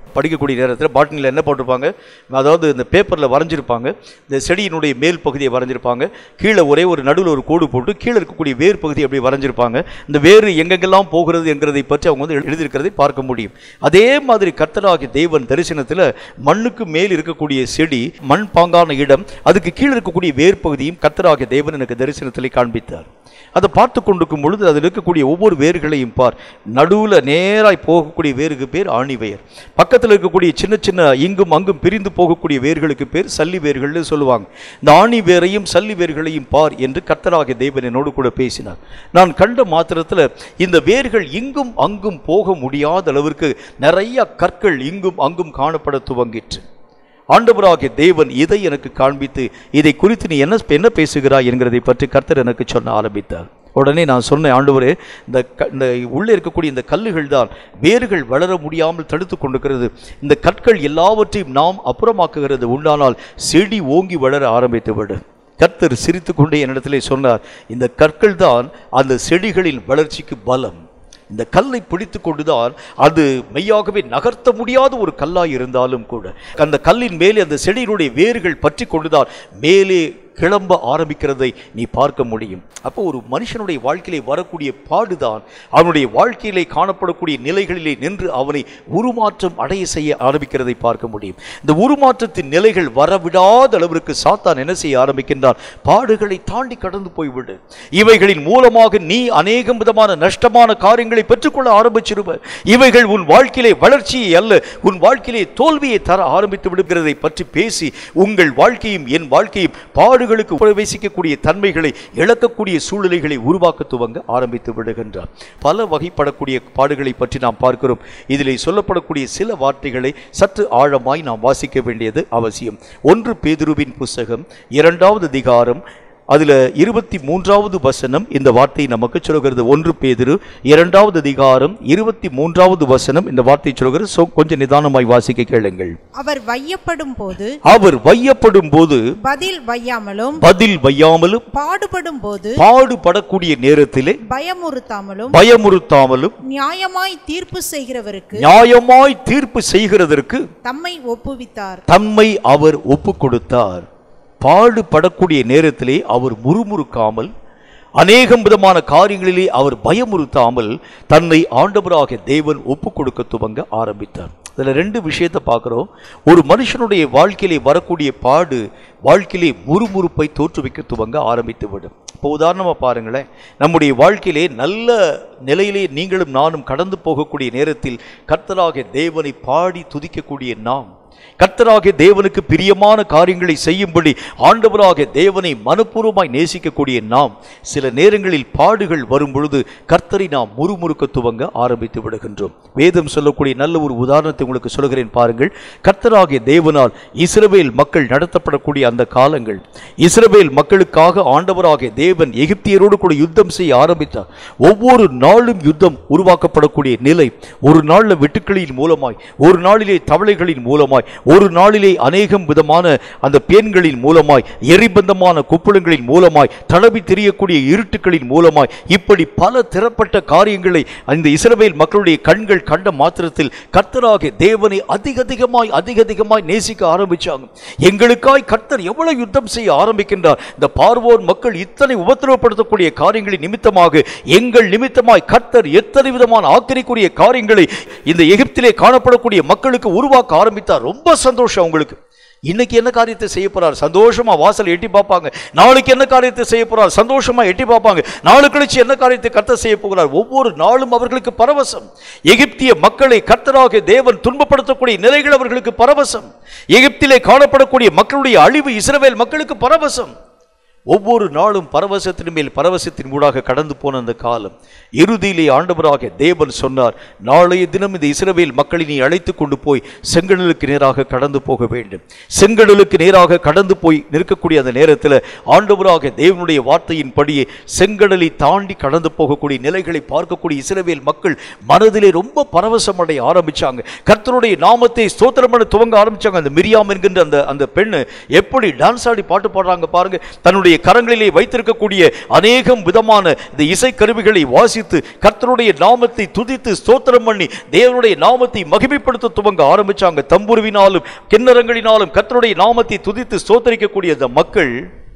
படிக்கக்கூடிய நேரத்தில் பாட்டனியில் என்ன போட்டிருப்பாங்க அதாவது இந்த பேப்பரில் வரைஞ்சிருப்பாங்க இந்த செடியினுடைய மேல் பகுதியை வரைஞ்சிருப்பாங்க கீழே ஒரே ஒரு நடுவில் ஒரு கோடு போட்டு கீழே இருக்கக்கூடிய வேர் பகுதி அப்படி வரைஞ்சிருப்பாங்க இந்த வேர் எங்கெங்கெல்லாம் போகிறது என்கிறதை பற்றி அவங்க வந்து எழுதியிருக்கிறதை பார்க்க முடியும் அதே மாதிரி கர்த்தராகிய தேவன் தரிசனத்தில் மண்ணுக்கு மேல் இருக்கக்கூடிய செடி மண் பாங்கான இடம் அதுக்கு கீழே இருக்கக்கூடிய வேர் பகுதியும் கர்த்தராகிய தேவன் எனக்கு தரிசனத்தில் காண்பித்தார் அதை பார்த்து கொண்டிருக்கும் பொழுது அதில் இருக்கக்கூடிய ஒவ்வொரு வேர்களையும் பார் நடுவில் நேராய் போகக்கூடிய வேருக்கு பேர் ஆணிவேர் பக்கத்தில் இருக்கக்கூடிய சின்ன சின்ன இங்கும் அங்கும் பிரிந்து போகக்கூடிய வேர்களுக்கு பேர் சல்லி வேர்கள்னு சொல்லுவாங்க இந்த ஆணி வேரையும் சல்லி வேர்களையும் பார் என்று கர்த்தராகிய தேவன் என்னோடு கூட பேசினார் நான் கண்ட மாத்திரத்தில் இந்த வேர்கள் இங்கும் அங்கும் போக முடியாத அளவிற்கு நிறைய கற்கள் இங்கும் அங்கும் காணப்பட துவங்கிற்று ஆண்டவராகிய தேவன் இதை எனக்கு காண்பித்து இதை குறித்து நீ என்ன என்ன பேசுகிறாய் என்கிறதை பற்றி கர்த்தர் எனக்கு சொல்ல ஆரம்பித்தார் உடனே நான் சொன்னேன் ஆண்டவரே இந்த க இந்த உள்ளே இருக்கக்கூடிய இந்த கல்லுகள் தான் வேர்கள் வளர முடியாமல் தடுத்து கொண்டிருக்கிறது இந்த கற்கள் எல்லாவற்றையும் நாம் அப்புறமாக்குகிறது உண்டானால் செடி ஓங்கி வளர ஆரம்பித்து விடு கர்த்தர் சிரித்துக்கொண்டே என்னிடத்திலே சொன்னார் இந்த கற்கள் தான் அந்த செடிகளின் வளர்ச்சிக்கு பலம் இந்த கல்லை பிடித்து கொண்டுதான் அது மெய்யாகவே நகர்த்த முடியாத ஒரு கல்லாய் இருந்தாலும் கூட அந்த கல்லின் மேலே அந்த செடியினுடைய வேர்கள் பற்றி கொண்டுதான் மேலே கிளம்ப ஆரம்பிக்கிறதை நீ பார்க்க முடியும் அப்போ ஒரு மனுஷனுடைய வாழ்க்கையிலே வரக்கூடிய பாடுதான் அவனுடைய வாழ்க்கையிலே காணப்படக்கூடிய நிலைகளிலே நின்று அவனை உருமாற்றம் அடைய செய்ய ஆரம்பிக்கிறதை பார்க்க முடியும் இந்த உருமாற்றத்தின் நிலைகள் வரவிடாத அளவிற்கு சாத்தான் என்ன செய்ய ஆரம்பிக்கின்றான் பாடுகளை தாண்டி கடந்து போய்விடு இவைகளின் மூலமாக நீ அநேகம் விதமான நஷ்டமான காரியங்களை பெற்றுக்கொள்ள ஆரம்பிச்சிருவ இவைகள் உன் வாழ்க்கையிலே வளர்ச்சியை அல்ல உன் வாழ்க்கையிலே தோல்வியை தர ஆரம்பித்து விடுகிறதை பற்றி பேசி உங்கள் வாழ்க்கையும் என் வாழ்க்கையும் பாடுகளுக்கு பிரவேசிக்கக்கூடிய தன்மைகளை இழக்கக்கூடிய சூழ்நிலைகளை உருவாக்க துவங்க ஆரம்பித்து விடுகின்றார் பல வகைப்படக்கூடிய பாடுகளை பற்றி நாம் பார்க்கிறோம் இதிலே சொல்லப்படக்கூடிய சில வார்த்தைகளை சற்று ஆழமாய் நாம் வாசிக்க வேண்டியது அவசியம் ஒன்று பேதுருவின் புஸ்தகம் இரண்டாவது அதிகாரம் அதுல இருபத்தி மூன்றாவது வசனம் இந்த வார்த்தை நமக்கு சொல்கிறது ஒன்று பேதிரு இரண்டாவது அதிகாரம் இருபத்தி மூன்றாவது வசனம் இந்த வார்த்தை சொல்கிறது So, கொஞ்சம் நிதானமாய் வாசிக்க கேளுங்கள் அவர் வையப்படும் போது அவர் வையப்படும் போது பதில் வையாமலும் பதில் வையாமலும் பாடுபடும் போது பாடுபடக்கூடிய நேரத்திலே பயமுறுத்தாமலும் பயமுறுத்தாமலும் நியாயமாய் தீர்ப்பு செய்கிறவருக்கு நியாயமாய் தீர்ப்பு செய்கிறதற்கு தம்மை ஒப்புவித்தார் தம்மை அவர் ஒப்பு கொடுத்தார் பாடுபடக்கூடிய நேரத்திலே அவர் முறுமுறுக்காமல் அநேகம் விதமான காரியங்களிலே அவர் பயமுறுத்தாமல் தன்னை ஆண்டவராக தேவன் ஒப்பு கொடுக்க துவங்க ஆரம்பித்தார் இதில் ரெண்டு விஷயத்தை பார்க்குறோம் ஒரு மனுஷனுடைய வாழ்க்கையிலே வரக்கூடிய பாடு வாழ்க்கையிலே முறுமுறுப்பை தோற்றுவிக்க துவங்க ஆரம்பித்து விடும் இப்போ உதாரணமாக பாருங்களேன் நம்முடைய வாழ்க்கையிலே நல்ல நிலையிலே நீங்களும் நானும் கடந்து போகக்கூடிய நேரத்தில் கர்த்தராக தேவனை பாடி துதிக்கக்கூடிய நாம் கர்த்தராகிய தேவனுக்கு பிரியமான காரியங்களை செய்யும்படி ஆண்டவராகிய தேவனை மனப்பூர்வமாய் நேசிக்கக்கூடிய நாம் சில நேரங்களில் பாடுகள் வரும் பொழுது கர்த்தரை நாம் முறுமுறுக்க துவங்க ஆரம்பித்து விடுகின்றோம் வேதம் சொல்லக்கூடிய நல்ல ஒரு உதாரணத்தை உங்களுக்கு சொல்கிறேன் பாருங்கள் கர்த்தராகிய தேவனால் இஸ்ரவேல் மக்கள் நடத்தப்படக்கூடிய அந்த காலங்கள் இஸ்ரவேல் மக்களுக்காக ஆண்டவராகிய தேவன் எகிப்தியரோடு கூட யுத்தம் செய்ய ஆரம்பித்தார் ஒவ்வொரு நாளும் யுத்தம் உருவாக்கப்படக்கூடிய நிலை ஒரு நாளில் வெட்டுக்களின் மூலமாய் ஒரு நாளிலே தவளைகளின் மூலமாய் ஒரு நாளிலே அநேகம் விதமான அந்த பேன்களின் மூலமாய் எரிபந்தமான குப்புளங்களின் மூலமாய் தடவி தெரியக்கூடிய இருட்டுகளின் மூலமாய் இப்படி பல திறப்பட்ட காரியங்களை அந்த இஸ்ரவேல் மக்களுடைய கண்கள் கண்ட மாத்திரத்தில் கர்த்தராகிய தேவனை அதிக அதிகமாய் அதிக அதிகமாய் நேசிக்க ஆரம்பிச்சாங்க எங்களுக்காய் கர்த்தர் எவ்வளவு யுத்தம் செய்ய ஆரம்பிக்கின்றார் இந்த பார்வோர் மக்கள் இத்தனை உபத்திரவப்படுத்தக்கூடிய காரியங்களின் நிமித்தமாக எங்கள் நிமித்தமாய் கர்த்தர் எத்தனை விதமான ஆக்கிரிக்குரிய காரியங்களை இந்த எகிப்திலே காணப்படக்கூடிய மக்களுக்கு உருவாக்க ஆரம்பித்தார் ரொம்ப சந்தோஷம் அவங்களுக்கு இன்னைக்கு என்ன காரியத்தை செய்ய போறார் சந்தோஷமா வாசல் எட்டி பார்ப்பாங்க நாளைக்கு என்ன காரியத்தை செய்ய போறார் சந்தோஷமா எட்டி பார்ப்பாங்க நாளை கழிச்சு என்ன காரியத்தை கர்த்தர் செய்ய போகிறார் ஒவ்வொரு நாளும் அவர்களுக்கு பரவசம் எகிப்திய மக்களை கர்த்தராக தேவன் துன்பப்படுத்தக்கூடிய நிலைகள் அவர்களுக்கு பரவசம் எகிப்திலே காணப்படக்கூடிய மக்களுடைய அழிவு இஸ்ரவேல் மக்களுக்கு பரவசம் ஒவ்வொரு நாளும் பரவசத்தின் மேல் பரவசத்தின் ஊடாக கடந்து போன அந்த காலம் இறுதியிலே ஆண்டவராக தேவன் சொன்னார் நாளைய தினம் இந்த இஸ்ரவேல் மக்களை நீ அழைத்து கொண்டு போய் செங்கடலுக்கு நேராக கடந்து போக வேண்டும் செங்கடலுக்கு நேராக கடந்து போய் நிற்கக்கூடிய அந்த நேரத்தில் ஆண்டவராக தேவனுடைய வார்த்தையின்படியே செங்கடலை தாண்டி கடந்து போகக்கூடிய நிலைகளை பார்க்கக்கூடிய இஸ்ரவேல் மக்கள் மனதிலே ரொம்ப பரவசம் அடைய ஆரம்பிச்சாங்க கர்த்தர் கர்த்தருடைய நாமத்தை ஸ்தோத்திரம் பண்ண துவங்க ஆரம்பிச்சாங்க அந்த மிரியாம் என்கின்ற அந்த அந்த பெண்ணு எப்படி டான்ஸ் ஆடி பாட்டு பாடுறாங்க பாருங்க தன்னுடைய கரங்களிலே வைத்திருக்கக்கூடிய அநேகம் விதமான இந்த இசை கருவிகளை வாசித்து கர்த்தருடைய நாமத்தை துதித்து ஸ்தோத்திரம் பண்ணி தேவனுடைய நாமத்தை மகிமைப்படுத்த துவங்க ஆரம்பிச்சாங்க தம்புருவினாலும் கிண்ணறங்களினாலும் கர்த்தருடைய நாமத்தை துதித்து ஸ்தோத்தரிக்கக்கூடிய அந்த மக்கள்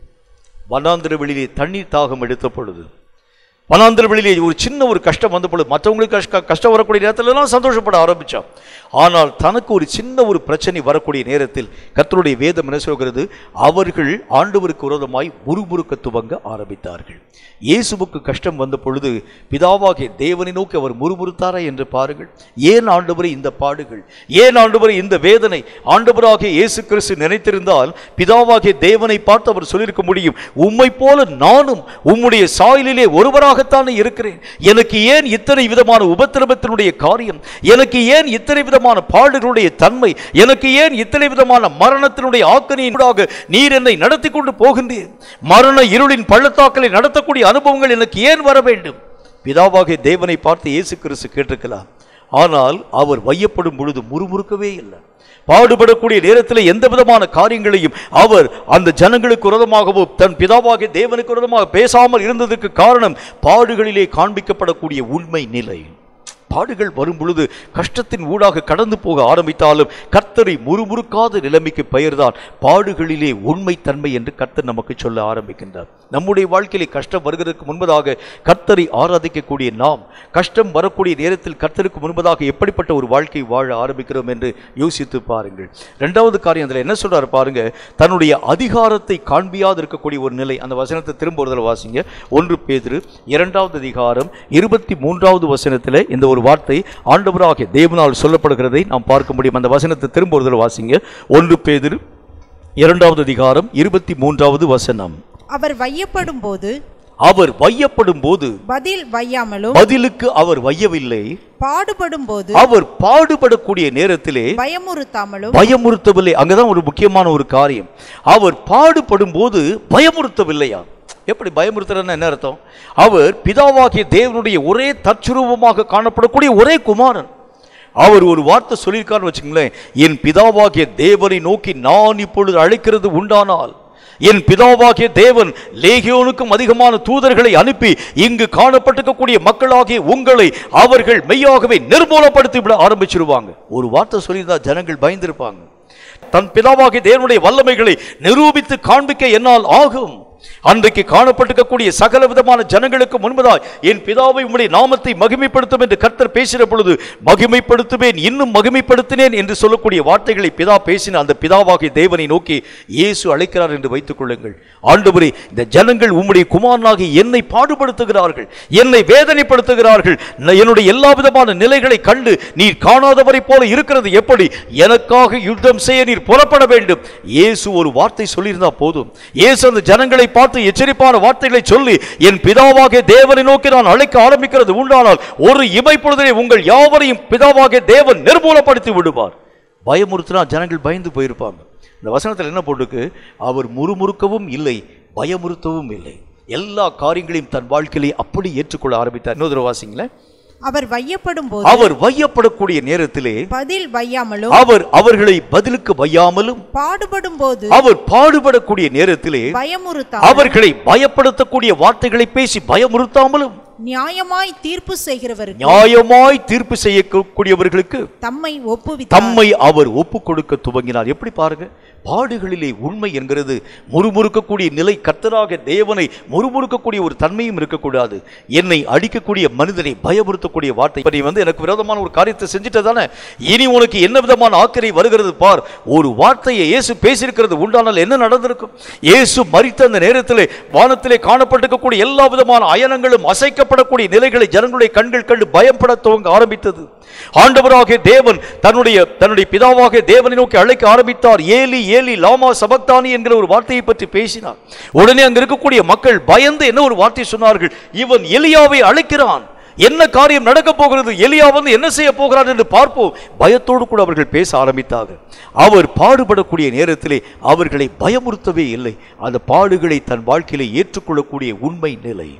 வனாந்திர வெளியிலே தண்ணீர் தாகம் எடுத்த பொழுது வனாந்திர வெளியிலே ஒரு சின்ன ஒரு கஷ்டம் வந்த பொழுது மற்றவங்களுக்கு கஷ்ட கஷ்டம் வரக்கூடிய நேரத்துல எல்லாம் சந்தோஷப்பட ஆரம்பிச்சான் ஆனால் தனக்கு ஒரு சின்ன ஒரு பிரச்சனை வரக்கூடிய நேரத்தில் கர்த்தருடைய வேதம் என்ன சொல்கிறது அவர்கள் ஆண்டவருக்கு விரோதமாய் முறுமுறுக்க துவங்க ஆரம்பித்தார்கள் இயேசுவுக்கு கஷ்டம் வந்த பொழுது பிதாவாகிய தேவனை நோக்கி அவர் முறுமுறுத்தாரா என்று பாருங்கள் ஏன் ஆண்டவரை இந்த பாடுகள் ஏன் ஆண்டவரை இந்த வேதனை ஆண்டவராகிய இயேசு கிறிஸ்து நினைத்திருந்தால் பிதாவாகிய தேவனை பார்த்து அவர் சொல்லியிருக்க முடியும் உம்மை போல நானும் உம்முடைய சாயலிலே ஒருவராகத்தானே இருக்கிறேன் எனக்கு ஏன் இத்தனை விதமான உபத்திரவத்தினுடைய காரியம் எனக்கு ஏன் இத்தனை விதமான பாடுகளுடைய தன்மை எனக்கு ஏன் இத்தனை விதமான மரணத்தினுடைய ஆக்கணியினூடாக நீர் என்னை நடத்தி கொண்டு போகின்றீர் மரண இருளின் பள்ளத்தாக்களை நடத்தக்கூடிய அனுபவங்கள் எனக்கு ஏன் வர வேண்டும் பிதாவாகிய தேவனை பார்த்து இயேசு கிறிஸ்து கேட்டிருக்கலாம் ஆனால் அவர் வையப்படும் பொழுது முறுமுறுக்கவே இல்லை பாடுபடக்கூடிய நேரத்தில் எந்த விதமான காரியங்களையும் அவர் அந்த ஜனங்களுக்கு விரோதமாகவோ தன் பிதாவாகிய தேவனுக்கு விரோதமாக பேசாமல் இருந்ததற்கு காரணம் பாடுகளிலே காண்பிக்கப்படக்கூடிய உண்மை நிலை பாடுகள் வரும் பொழுது கஷ்டத்தின் ஊடாக கடந்து போக ஆரம்பித்தாலும் கர்த்தரை முறுமுறுக்காத நிலைமைக்கு பெயர்தான் பாடுகளிலே உண்மைத்தன்மை என்று கர்த்தர் நமக்கு சொல்ல ஆரம்பிக்கின்றார் நம்முடைய வாழ்க்கையிலே கஷ்டம் வருகிறதுக்கு முன்பதாக கர்த்தரை ஆராதிக்கக்கூடிய நாம் கஷ்டம் வரக்கூடிய நேரத்தில் கர்த்தருக்கு முன்பதாக எப்படிப்பட்ட ஒரு வாழ்க்கை வாழ ஆரம்பிக்கிறோம் என்று யோசித்து பாருங்கள் ரெண்டாவது காரியம் அதில் என்ன சொல்றாரு பாருங்க தன்னுடைய அதிகாரத்தை காண்பியாது இருக்கக்கூடிய ஒரு நிலை அந்த வசனத்தை திரும்ப ஒரு தடவை வாசிங்க ஒன்று பேதுரு இரண்டாவது அதிகாரம் இருபத்தி மூன்றாவது வசனத்தில் இந்த ஒரு வார்த்தை ஆண்டவராகிய தேவனால் சொல்லப்படுகிறதை நாம் பார்க்க முடியும் அந்த வசனத்தை திரும்ப ஒரு தடவை வாசிங்க ஒன்று பேதுரு இரண்டாவது அதிகாரம் இருபத்தி மூன்றாவது வசனம் அவர் வையப்படும் போது அவர் வையப்படும் போது பதில் வையாமலும் பதிலுக்கு அவர் வையவில்லை பாடுபடும் போது அவர் பாடுபடக்கூடிய நேரத்திலே பயமுறுத்தாமலும் பயமுறுத்தவில்லை அங்கதான் ஒரு முக்கியமான ஒரு காரியம் அவர் பாடுபடும் போது பயமுறுத்தவில்லையா எப்படி பயமுறுத்துறன்னு என்ன அர்த்தம் அவர் பிதாவாகிய தேவனுடைய ஒரே தற்சுரூபமாக காணப்படக்கூடிய ஒரே குமாரன் அவர் ஒரு வார்த்தை சொல்லியிருக்காருன்னு வச்சுங்களேன் என் பிதாவாகிய தேவனை நோக்கி நான் இப்பொழுது அழைக்கிறது உண்டானால் என் பிதாவாகிய தேவன் லேகியோனுக்கும் அதிகமான தூதர்களை அனுப்பி இங்கு காணப்பட்டிருக்கக்கூடிய மக்களாகிய உங்களை அவர்கள் மெய்யாகவே நிர்மூலப்படுத்தி விட ஆரம்பிச்சிருவாங்க ஒரு வார்த்தை சொல்லியிருந்தா ஜனங்கள் பயந்திருப்பாங்க தன் பிதாவாகிய தேவனுடைய வல்லமைகளை நிரூபித்து காண்பிக்க என்னால் ஆகும் அன்றைக்கு காணப்பட்டிருக்கக்கூடிய சகல விதமான ஜனங்களுக்கு முன்பதாய் என் பிதாவை உம்முடைய நாமத்தை மகிமைப்படுத்தும் என்று கர்த்தர் பேசின பொழுது மகிமைப்படுத்துவேன் இன்னும் மகிமைப்படுத்தினேன் என்று சொல்லக்கூடிய வார்த்தைகளை பிதா பேசின அந்த பிதாவாகிய தேவனை நோக்கி இயேசு அழைக்கிறார் என்று வைத்துக் கொள்ளுங்கள் ஆண்டவரே இந்த ஜனங்கள் உம்முடைய குமாரனாகி என்னை பாடுபடுத்துகிறார்கள் என்னை வேதனைப்படுத்துகிறார்கள் ந- என்னுடைய எல்லா விதமான நிலைகளை கண்டு நீர் காணாதவரை போல இருக்கிறது எப்படி எனக்காக யுத்தம் செய்ய நீர் புறப்பட வேண்டும் இயேசு ஒரு வார்த்தை சொல்லியிருந்தா போதும் இயேசு அந்த ஜனங்களை பார்த்து எச்சரிப்பான வார்த்தைகளை சொல்லி என் பிதாவாகிய தேவனை நோக்கி நான் அழைக்க ஆரம்பிக்கிறது உண்டானால் ஒரு இமைப்பொழுதிலே உங்கள் யாவரையும் பிதாவாகிய தேவன் நிர்மூலப்படுத்தி விடுவார் பயமுறுத்தினா ஜனங்கள் பயந்து போயிருப்பாங்க இந்த வசனத்தில் என்ன போட்டிருக்கு அவர் முறுமுறுக்கவும் இல்லை பயமுறுத்தவும் இல்லை எல்லா காரியங்களையும் தன் வாழ்க்கையிலே அப்படி ஏற்றுக்கொள்ள ஆரம்பித்தார் இன்னொரு தடவை வாசிங்களேன் அவர் வையப்படும் போது அவர் வையப்படக்கூடிய நேரத்திலே பதில் வையாமலும் அவர் அவர்களை பதிலுக்கு வையாமலும் பாடுபடும் போது அவர் பாடுபடக்கூடிய நேரத்திலே பயமுறுத்தாமலும் அவர்களை பயப்படுத்தக்கூடிய வார்த்தைகளை பேசி பயமுறுத்தாமலும் நியாயமாய் தீர்ப்பு செய்கிறவருக்கு நியாயமாய் தீர்ப்பு செய்யக்கூடியவர்களுக்கு தம்மை ஒப்புவித்தார் தம்மை அவர் ஒப்பு கொடுக்க துவங்கினார் எப்படி பாருங்க பாடுகளிலே உண்மை என்கிறது முறுமுறுக்கக்கூடிய நிலை கர்த்தராக தேவனை முறுமுறுக்கக்கூடிய ஒரு தன்மையும் இருக்கக்கூடாது என்னை அடிக்கக்கூடிய மனிதனை பயமுறுத்தக்கூடிய வார்த்தை இப்ப நீ வந்து எனக்கு விரோதமான ஒரு காரியத்தை செஞ்சுட்டு தானே இனி உனக்கு என்ன விதமான ஆக்கிரை வருகிறது பார் ஒரு வார்த்தையை இயேசு பேசியிருக்கிறது உண்டானால் என்ன நடந்திருக்கும் இயேசு மரித்த அந்த நேரத்திலே வானத்திலே காணப்பட்டிருக்கக்கூடிய எல்லா விதமான அயனங்களும் அசைக்கப்படக்கூடிய நிலைகளை ஜனங்களுடைய கண்கள் கண்டு பயப்பட துவங்க ஆரம்பித்தது ஆண்டவராகிய தேவன் தன்னுடைய தன்னுடைய பிதாவாகிய தேவனை நோக்கி அழைக்க ஆரம்பித்தார் ஏலி ஏலி லாமா சபக்தானி என்கிற ஒரு வார்த்தையை பற்றி பேசினார் உடனே அங்க இருக்கக்கூடிய மக்கள் பயந்து என்ன ஒரு வார்த்தை சொன்னார்கள் இவன் எலியாவை அழைக்கிறான் என்ன காரியம் நடக்க போகிறது எலியா வந்து என்ன செய்ய போகிறார் என்று பார்ப்போம் பயத்தோடு கூட அவர்கள் பேச ஆரம்பித்தார்கள் அவர் பாடுபடக்கூடிய நேரத்திலே அவர்களை பயமுறுத்தவே இல்லை அந்த பாடுகளை தன் வாழ்க்கையிலே ஏற்றுக்கொள்ளக்கூடிய உண்மை நிலை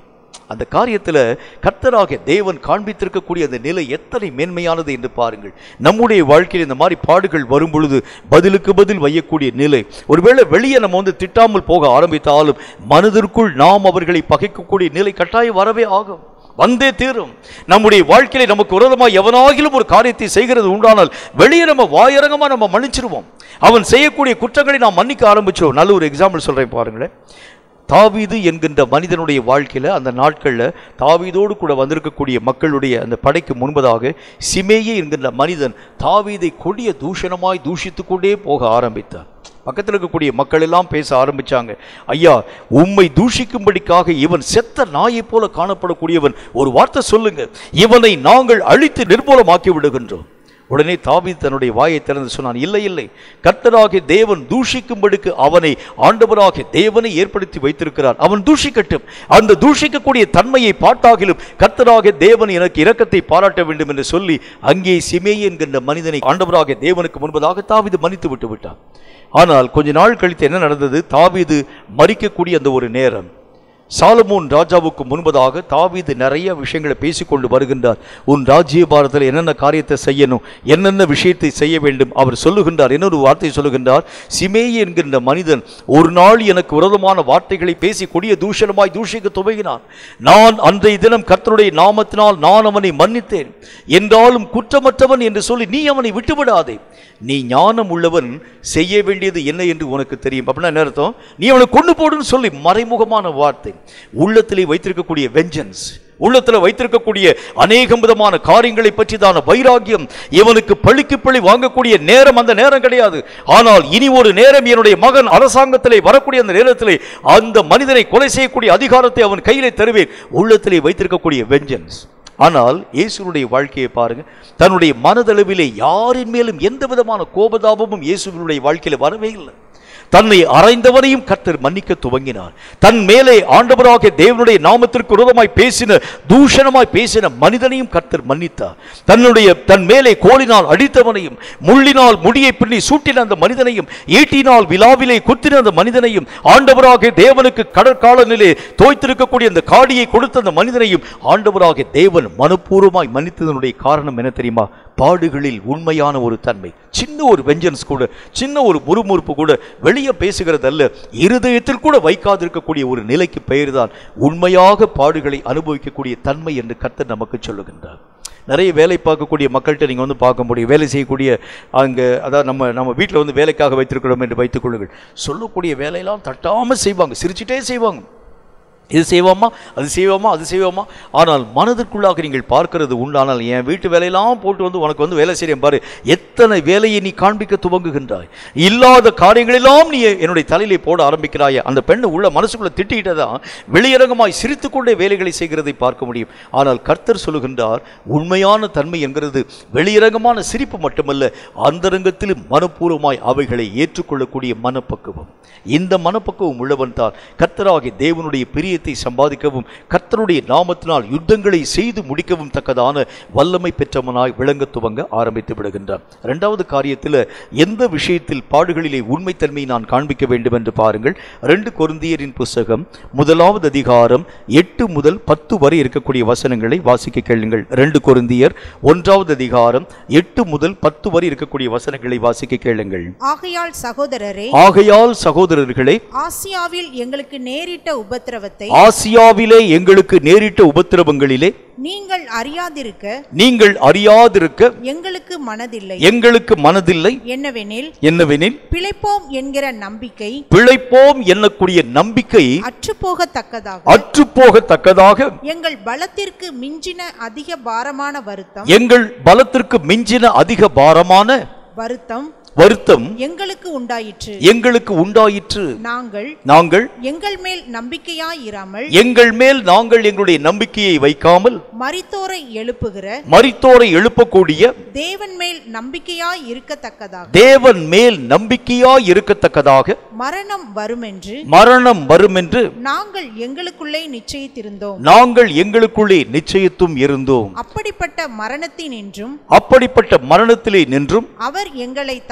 அந்த காரியத்தில் கர்த்தராக தேவன் காண்பித்திருக்கக்கூடிய அந்த நிலை எத்தனை மேன்மையானது என்று பாருங்கள் நம்முடைய வாழ்க்கையில் இந்த மாதிரி பாடுகள் வரும் பொழுது பதிலுக்கு பதில் வையக்கூடிய நிலை ஒருவேளை வெளியே நம்ம வந்து திட்டாமல் போக ஆரம்பித்தாலும் மனதிற்குள் நாம் அவர்களை பகைக்கக்கூடிய நிலை கட்டாயம் வரவே ஆகும் வந்தே தீரும் நம்முடைய வாழ்க்கையில நமக்கு விரோதமாக எவனாகிலும் ஒரு காரியத்தை செய்கிறது உண்டானால் வெளியே நம்ம வாயரங்கமா நம்ம மன்னிச்சிருவோம் அவன் செய்யக்கூடிய குற்றங்களை நாம் மன்னிக்க ஆரம்பிச்சிருவோம் நல்ல ஒரு எக்ஸாம்பிள் சொல்றேன் பாருங்களேன் தாவீது என்கின்ற மனிதனுடைய வாழ்க்கையில அந்த நாட்கள்ல தாவீதோடு கூட வந்திருக்கக்கூடிய மக்களுடைய அந்த படைக்கு முன்பதாக சிமேயே என்கின்ற மனிதன் தாவீதை கொடிய தூஷணமாய் தூஷித்து கொண்டே போக ஆரம்பித்தார் பக்கத்தில் இருக்கக்கூடிய மக்கள் எல்லாம் பேச ஆரம்பிச்சாங்க ஐயா உம்மை தூஷிக்கும்படிக்காக இவன் செத்த நாயைப் போல காணப்படக்கூடியவன் ஒரு வார்த்தை சொல்லுங்க இவனை நாங்கள் அழித்து நிர்மூலமாக்கி விடுகின்றோம் உடனே தாவீது தன்னுடைய வாயை திறந்து சொன்னான் இல்லை இல்லை கர்த்தராகிய தேவன் தூஷிக்கும்படிக்கு அவனை ஆண்டவராகிய தேவனை ஏற்படுத்தி வைத்திருக்கிறார் அவன் தூஷிக்கட்டும் அந்த தூஷிக்கக்கூடிய தன்மையை பாட்டாகிலும் கர்த்தராகிய தேவன் எனக்கு இரக்கத்தை பாராட்ட வேண்டும் என்று சொல்லி அங்கே சிமேயி என்கின்ற மனிதனை ஆண்டவராகிய தேவனுக்கு முன்பதாக தாவீது மன்னித்து விட்டு விட்டான் ஆனால் கொஞ்ச நாள் கழித்து என்ன நடந்தது தாவீது மறிக்கக்கூடிய அந்த ஒரு நேரம் சாலமோன் ராஜாவுக்கு முன்பதாக தாவீது நிறைய விஷயங்களை பேசிக்கொண்டு வருகின்றார் உன் ராஜ்ய பாரத்தில் என்னென்ன காரியத்தை செய்யணும் என்னென்ன விஷயத்தை செய்ய வேண்டும் அவர் சொல்லுகின்றார் இன்னொரு வார்த்தை சொல்லுகின்றார் சிமேயி என்கின்ற மனிதன் ஒரு நாள் எனக்கு விரோதமான வார்த்தைகளை பேசி கொடிய தூஷணமாய் தூஷிக்க துவங்கினான் நான் அன்றைய தினம் கர்த்தருடைய நாமத்தினால் நான் அவனை மன்னித்தேன் என்றாலும் குற்றமற்றவன் என்று சொல்லி நீ அவனை விட்டுவிடாதே நீ ஞானம் உள்ளவன் செய்ய வேண்டியது என்ன என்று உனக்கு தெரியும் அப்படின்னா என்ன அர்த்தம் நீ அவனை கொண்டு போடுன்னு சொல்லி மறைமுகமான வார்த்தை உள்ளத்திலே வைத்திருக்கக்கூடிய வெஞ்சன்ஸ் உள்ளத்தில் வைத்திருக்கக்கூடிய அநேகம் விதமான காரியங்களை பற்றிதான வைராகியம் இவனுக்கு பழிக்கு பழி வாங்கக்கூடிய நேரம் அந்த நேரம் கிடையாது ஆனால் இனி ஒரு நேரம் என்னுடைய மகன் அரசாங்கத்திலே வரக்கூடிய அந்த நேரத்திலே அந்த மனிதனை கொலை செய்யக்கூடிய அதிகாரத்தை அவன் கையிலே தருவேன் உள்ளத்திலே வைத்திருக்கக்கூடிய வெஞ்சன்ஸ் ஆனால் இயேசுனுடைய வாழ்க்கையை பாருங்க தன்னுடைய மனதளவிலே யாரின் மேலும் எந்த விதமான கோபதாபமும் இயேசுவினுடைய வாழ்க்கையில வரவே இல்லை தன்னை அறைந்தவனையும் கர்த்தர் மன்னிக்க துவங்கினார் தன் மேலே ஆண்டவராகிய தேவனுடைய நாமத்திற்கு விரோதமாய் பேசின தூஷணமாய் பேசின மனிதனையும் கர்த்தர் மன்னித்தார் தன்னுடைய தன் மேலே கோலினால் அடித்தவனையும் முள்ளினால் முடியை பின்னி சூட்டின அந்த மனிதனையும் ஈட்டினால் விழாவிலே குத்தின அந்த மனிதனையும் ஆண்டவராகிய தேவனுக்கு கடற்காலனிலே தோய்த்திருக்கக்கூடிய அந்த காடியை கொடுத்த அந்த மனிதனையும் ஆண்டவராகிய தேவன் மனப்பூர்வமாய் மன்னித்ததனுடைய காரணம் என்ன தெரியுமா பாடுகளில் உண்மையான ஒரு தன்மை சின்ன ஒரு வெஞ்சன்ஸ் கூட சின்ன ஒரு முறுமுறுப்பு கூட வெளியே பேசுகிறதல்ல இருதயத்தில் கூட வைக்காதிருக்கக்கூடிய ஒரு நிலைக்கு பெயர்தான் உண்மையாக பாடுகளை அனுபவிக்கக்கூடிய தன்மை என்று கர்த்தர் நமக்கு சொல்லுகின்றார் நிறைய வேலை பார்க்கக்கூடிய மக்கள்கிட்ட நீங்கள் வந்து பார்க்க முடியும் வேலை செய்யக்கூடிய அங்கே அதாவது நம்ம நம்ம வீட்டில் வந்து வேலைக்காக வைத்திருக்கிறோம் என்று வைத்துக் கொள்ளுங்கள் சொல்லக்கூடிய வேலையெல்லாம் தட்டாமல் செய்வாங்க சிரிச்சிட்டே செய்வாங்க இது செய்வோமா அது செய்வோமா அது செய்வோமா ஆனால் மனதிற்குள்ளாக நீங்கள் பார்க்கிறது உண்டானால் என் வீட்டு வேலையெல்லாம் போட்டு வந்து உனக்கு வந்து வேலை செய்கிறேன் பாரு எத்தனை வேலையை நீ காண்பிக்க துவங்குகின்றாய் இல்லாத காரியங்களெல்லாம் நீ என்னுடைய தலையிலே போட ஆரம்பிக்கிறாய் அந்த பெண்ணை உள்ள மனசுக்குள்ள திட்டிக்கிட்டே தான் வெளியரங்கமாய் சிரித்துக்கொண்டே வேலைகளை செய்கிறதை பார்க்க முடியும் ஆனால் கர்த்தர் சொல்லுகின்றார் உண்மையான தன்மை என்கிறது வெளியரங்கமான சிரிப்பு மட்டுமல்ல அந்தரங்கத்திலும் மனப்பூர்வமாய் அவைகளை ஏற்றுக்கொள்ளக்கூடிய மனப்பக்குவம் இந்த மனப்பக்குவம் உள்ளவன் தான் கர்த்தராகிய தேவனுடைய பிரியத்தை சம்பாதிக்கவும் கர்த்தருடைய நாமத்தினால் யுத்தங்களை செய்து முடிக்கவும் தக்கதான வல்லமை பெற்றவனாய் விளங்க துவங்க ஆரம்பித்து விடுகின்றான் இரண்டாவது காரியத்தில் எந்த விஷயத்தில் பாடுகளிலே உண்மைத்தன்மையை நான் காண்பிக்க வேண்டும் என்று பாருங்கள் ரெண்டு கொருந்தியரின் புஸ்தகம் முதலாவது அதிகாரம் எட்டு முதல் பத்து வரை இருக்கக்கூடிய வசனங்களை வாசிக்க கேளுங்கள் ரெண்டு கொருந்தியர் ஒன்றாவது அதிகாரம் எட்டு முதல் பத்து வரை இருக்கக்கூடிய வசனங்களை வாசிக்க கேளுங்கள் ஆகையால் சகோதரரே ஆகையால் சகோதரர்களே ஆசியாவில் எங்களுக்கு நேரிட்ட உபத்திரவத்தை ஆசியாவிலே எங்களுக்கு நேரிட்ட உபத்திரவங்களிலே நீங்கள் அறியாதிருக்க நீங்கள் அறியாதிருக்க எங்களுக்கு மனதில்லை எங்களுக்கு மனதில்லை என்னவெனில் என்னவெனில் பிழைப்போம் என்கிற நம்பிக்கை பிழைப்போம் என்னக்கூடிய நம்பிக்கை அற்றுப்போகத்தக்கதாக அற்றுப்போகத்தக்கதாக எங்கள் பலத்திற்கு மிஞ்சின அதிக பாரமான வருத்தம் எங்கள் பலத்திற்கு மிஞ்சின அதிக பாரமான வருத்தம் வருத்தம் எங்களுக்கு உண்டாயிற்று எங்களுக்கு உண்டாயிற்று நாங்கள் நாங்கள் எங்கள் மேல் நம்பிக்கையாயிராமல் எங்கள் மேல் நாங்கள் எங்களுடைய நம்பிக்கையை வைக்காமல் மரித்தோரை எழுப்புகிற மரித்தோரை எழுப்பக்கூடிய தேவன் மேல் நம்பிக்கையாய் இருக்கத்தக்கதாக தேவன் மேல் நம்பிக்கையாய் இருக்கத்தக்கதாக மரணம் வருமென்று மரணம் வரும் என்று நாங்கள் எங்களுக்குள்ளே நிச்சயித்திருந்தோம் நாங்கள் எங்களுக்குள்ளே நிச்சயத்தும் இருந்தோம் அப்படிப்பட்ட மரணத்தினின்றும் அப்படிப்பட்ட மரணத்திலே நின்றும் அவர் எங்களை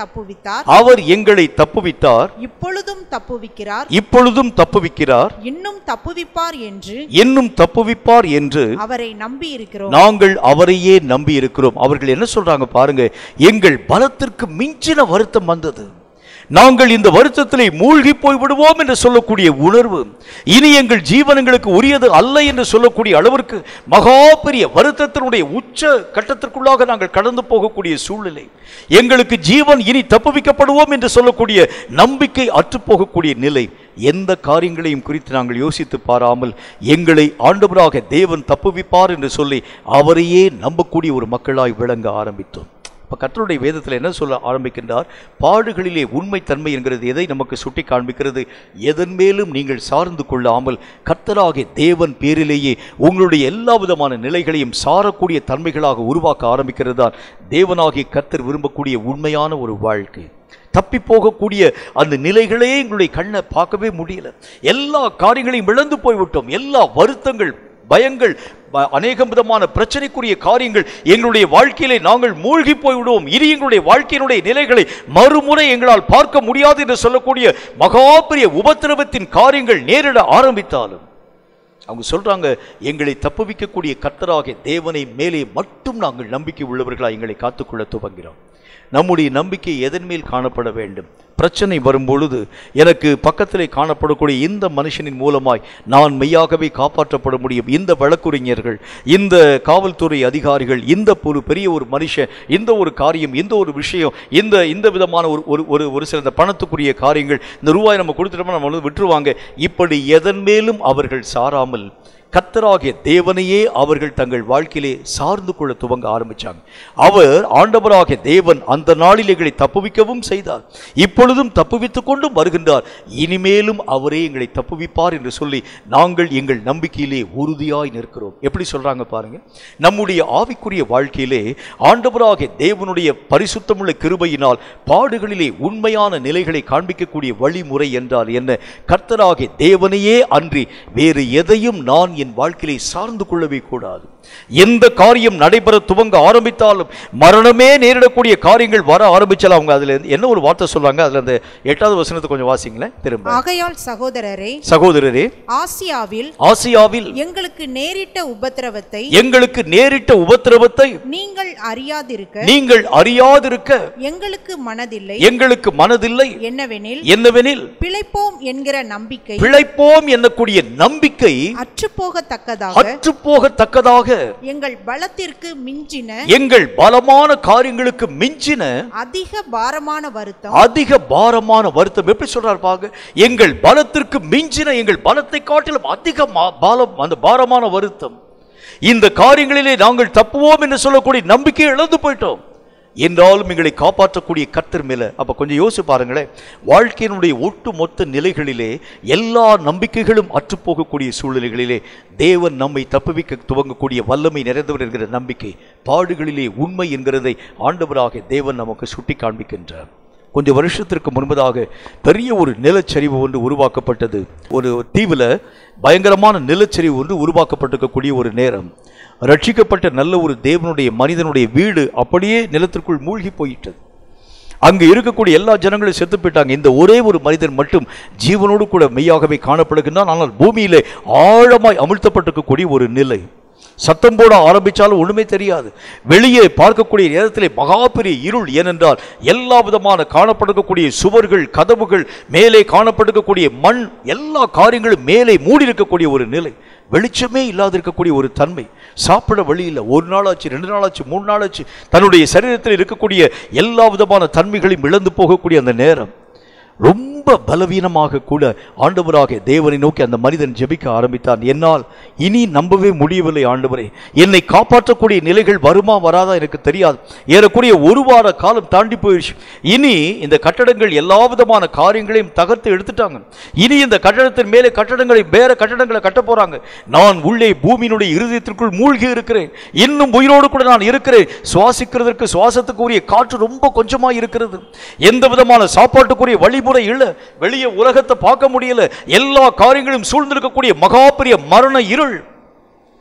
தப்புவித்தார் அவர் எங்களை தப்புவித்தார் இப்பொழுதும் தப்புவிக்கிறார் இப்பொழுதும் தப்புவிக்கிறார் இன்னும் தப்புவிப்பார் என்று இன்னும் தப்புவிப்பார் என்று அவரை நம்பி இருக்கிறோம் நாங்கள் அவரையே நம்பி இருக்கிறோம் அவர்கள் என்ன சொல்றாங்க பாருங்க எங்கள் பலத்திற்கு மிஞ்சின வருத்தம் வந்தது நாங்கள் இந்த வருத்தத்திலே மூழ்கி போய் விடுவோம் என்று சொல்லக்கூடிய உணர்வு இனி எங்கள் ஜீவனங்களுக்கு உரியது அல்ல என்று சொல்லக்கூடிய அளவிற்கு மகா பெரிய வருத்தத்தினுடைய உச்ச கட்டத்திற்குள்ளாக நாங்கள் கடந்து போகக்கூடிய சூழ்நிலை எங்களுக்கு ஜீவன் இனி தப்புவிக்கப்படுவோம் என்று சொல்லக்கூடிய நம்பிக்கை அற்றுப்போகக்கூடிய நிலை எந்த காரியங்களையும் குறித்து நாங்கள் யோசித்து பாராமல் எங்களை ஆண்டவராக தேவன் தப்புவிப்பார் என்று சொல்லி அவரையே நம்பக்கூடிய ஒரு மக்களாய் விளங்க ஆரம்பித்தோம் இப்போ கர்த்தருடைய வேதத்தில் என்ன சொல்ல ஆரம்பிக்கின்றார் பாடுகளிலே உண்மைத்தன்மை என்கிறது எதை நமக்கு சுட்டி காண்பிக்கிறது எதன் மேலும் நீங்கள் சார்ந்து கொள்ளாமல் கர்த்தராகிய தேவன் பேரிலேயே உங்களுடைய எல்லா விதமான நிலைகளையும் சாரக்கூடிய தன்மைகளாக உருவாக்க ஆரம்பிக்கிறது தான் தேவனாகிய கர்த்தர் விரும்பக்கூடிய உண்மையான ஒரு வாழ்க்கை தப்பி போகக்கூடிய அந்த நிலைகளே எங்களுடைய கண்ணை பார்க்கவே முடியல எல்லா காரியங்களையும் இழந்து போய்விட்டோம் எல்லா வருத்தங்கள் பயங்கள் ப- அநேகம் விதமான பிரச்சனைக்குரிய காரியங்கள் எங்களுடைய வாழ்க்கையிலே நாங்கள் மூழ்கி போய்விடுவோம் இனி எங்களுடைய வாழ்க்கையினுடைய நிலைகளை மறுமுறை எங்களால் பார்க்க முடியாது என்று சொல்லக்கூடிய மகா பெரிய உபத்திரவத்தின் காரியங்கள் நேரிட ஆரம்பித்தாலும் அவங்க சொல்றாங்க எங்களை தப்புவிக்கக்கூடிய கர்த்தராகிய தேவனை மேலே மட்டும் நாங்கள் நம்பிக்கை உள்ளவர்களாக எங்களை காத்துக்கொள்ள துவங்கிறோம் நம்முடைய நம்பிக்கை எதன் மேல் காணப்பட வேண்டும் பிரச்சனை வரும்பொழுது எனக்கு பக்கத்திலே காணப்படக்கூடிய இந்த மனுஷனின் மூலமாய் நான் மெய்யாகவே காப்பாற்றப்பட முடியும் இந்த வழக்குரைஞர்கள் இந்த காவல்துறை அதிகாரிகள் இந்த ஒரு பெரிய ஒரு மனுஷன் இந்த ஒரு காரியம் இந்த ஒரு விஷயம் இந்த இந்த விதமான ஒரு ஒரு ஒரு ஒரு சில இந்த பணத்துக்குரிய காரியங்கள் இந்த ரூபாய் நம்ம கொடுத்துட்டோம்னா நம்ம வந்து விட்டுருவாங்க இப்படி எதன் மேலும் அவர்கள் சாராமல் கர்த்தராகிய தேவனையே அவர்கள் தங்கள் வாழ்க்கையிலே சார்ந்து கொள்ள துவங்க ஆரம்பிச்சாங்க அவர் ஆண்டவராகிய தேவன் அந்த நாளில் எங்களை தப்புவிக்கவும் செய்தார் இப்பொழுதும் தப்புவித்துக் கொண்டும் வருகின்றார் இனிமேலும் அவரே எங்களை தப்புவிப்பார் என்று சொல்லி நாங்கள் எங்கள் நம்பிக்கையிலே உறுதியாய் நிற்கிறோம் எப்படி சொல்றாங்க பாருங்க நம்முடைய ஆவிக்குரிய வாழ்க்கையிலே ஆண்டவராகிய தேவனுடைய பரிசுத்தமுள்ள கிருபையினால் பாடுகளிலே உண்மையான நிலைகளை காண்பிக்கக்கூடிய வழிமுறை என்றால் என்ன கர்த்தராகிய தேவனையே அன்றி வேறு எதையும் நான் என் வாழ்க்கையிலே சார்ந்து கொள்ளவே கூடாது எந்த காரியம் நடைபெற துவங்க ஆரம்பித்தாலும் மரணமே நேரிடக்கூடிய காரியங்கள் வர ஆரம்பிச்சாலும் அவங்க அதுல இருந்து என்ன ஒரு வார்த்தை சொல்றாங்க அதுல அந்த எட்டாவது வசனத்தை கொஞ்சம் வாசிங்களேன் திரும்ப ஆகையால் சகோதரரே சகோதரரே ஆசியாவில் ஆசியாவில் எங்களுக்கு நேரிட்ட உபத்திரவத்தை எங்களுக்கு நேரிட்ட உபத்திரவத்தை நீங்கள் அறியாதிருக்க நீங்கள் அறியாதிருக்க எங்களுக்கு மனதில்லை எங்களுக்கு மனதில்லை என்னவெனில் என்னவெனில் பிழைப்போம் என்கிற நம்பிக்கை பிழைப்போம் என்னக்கூடிய நம்பிக்கை அற்றுப்போகத்தக்கதாக அற்றுப்போகத்தக்கதாக எங்கள் பலத்திற்கு மிஞ்சின எங்கள் பலமான காரியங்களுக்கு மிஞ்சின அதிக பாரமான வருத்தம் அதிக பாரமான வருத்தம் எப்படி சொல்றாரு பாருங்க எங்கள் பலத்திற்கு மிஞ்சின எங்கள் பலத்தை காட்டிலும் அதிக மா- பாலம் அந்த பாரமான வருத்தம் இந்த காரியங்களிலே நாங்கள் தப்புவோம் என்று சொல்லக்கூடிய நம்பிக்கையை இழந்து போயிட்டோம் என்றாலும் எங்களை காப்பாற்றக்கூடிய கர்த்தர் மேல அப்ப கொஞ்சம் யோசிச்சு பாருங்களேன் வாழ்க்கையினுடைய ஒட்டு மொத்த நிலைகளிலே எல்லா நம்பிக்கைகளும் அற்றுப்போகக்கூடிய சூழ்நிலைகளிலே தேவன் நம்மை தப்புவிக்க துவங்கக்கூடிய வல்லமை நிறைந்தவர் என்கிற நம்பிக்கை பாடுகளிலே உண்மை என்கிறதை ஆண்டவராக தேவன் நமக்கு சுட்டி காண்பிக்கின்றார் கொஞ்சம் வருஷத்திற்கு முன்பதாக பெரிய ஒரு நிலச்சரிவு ஒன்று உருவாக்கப்பட்டது ஒரு தீவுல பயங்கரமான நிலச்சரிவு ஒன்று உருவாக்கப்பட்டிருக்கக்கூடிய ஒரு நேரம் ரட்சிக்கப்பட்ட நல்ல ஒரு தேவனுடைய மனிதனுடைய வீடு அப்படியே நிலத்திற்குள் மூழ்கி போயிட்டது அங்கு இருக்கக்கூடிய எல்லா ஜனங்களும் செத்து போயிட்டாங்க இந்த ஒரே ஒரு மனிதன் மட்டும் ஜீவனோடு கூட மெய்யாகவே காணப்படுகின்றான் ஆனால் பூமியிலே ஆழமாய் அமிழ்த்தப்பட்டிருக்கக்கூடிய ஒரு நிலை சத்தம் போட ஆரம்பிச்சாலும் ஒண்ணுமே தெரியாது வெளியே பார்க்கக்கூடிய நேரத்திலே மகா பெரிய இருள் ஏனென்றால் எல்லா விதமான காணப்படக்கூடிய சுவர்கள் கதவுகள் மேலே காணப்பட்டிருக்கக்கூடிய மண் எல்லா காரியங்களும் மேலே மூடி இருக்கக்கூடிய ஒரு நிலை வெளிச்சமே இல்லாது இருக்கக்கூடிய ஒரு தன்மை சாப்பிட வழி இல்லை ஒரு நாளாச்சு ரெண்டு நாளாச்சு மூணு நாளாச்சு தன்னுடைய சரீரத்தில் இருக்கக்கூடிய எல்லா விதமான தன்மைகளையும் இழந்து போகக்கூடிய அந்த நேரம் ரொம்ப பலவீனமாக கூட ஆண்டவராக தேவனை நோக்கி அந்த மனிதன் ஜெபிக்க ஆரம்பித்தான் என்னால் இனி நம்பவே முடியவில்லை ஆண்டவரே என்னை காப்பாற்றக்கூடிய நிலைகள் வருமா வராதா எனக்கு தெரியாது ஏறக்குறைய ஒரு வார காலம் தாண்டி போயிடுச்சு இனி இந்த கட்டடங்கள் எல்லா விதமான காரியங்களையும் தகர்த்து எடுத்துட்டாங்க இனி இந்த கட்டடத்தின் மேலே கட்டடங்களை வேற கட்டடங்களை கட்ட போறாங்க நான் உள்ளே பூமியினுடைய இருதயத்திற்குள் மூழ்கி இருக்கிறேன் இன்னும் உயிரோடு கூட நான் இருக்கிறேன் சுவாசிக்கிறதற்கு சுவாசத்துக்கு உரிய காற்று ரொம்ப கொஞ்சமா இருக்கிறது எந்த விதமான சாப்பாட்டுக்குரிய வழிமுறை இல்லை வெளியே உலகத்தை பார்க்க முடியல எல்லா காரியங்களும் சூழ்ந்திருக்கக்கூடிய மகா பெரிய மரண இருள்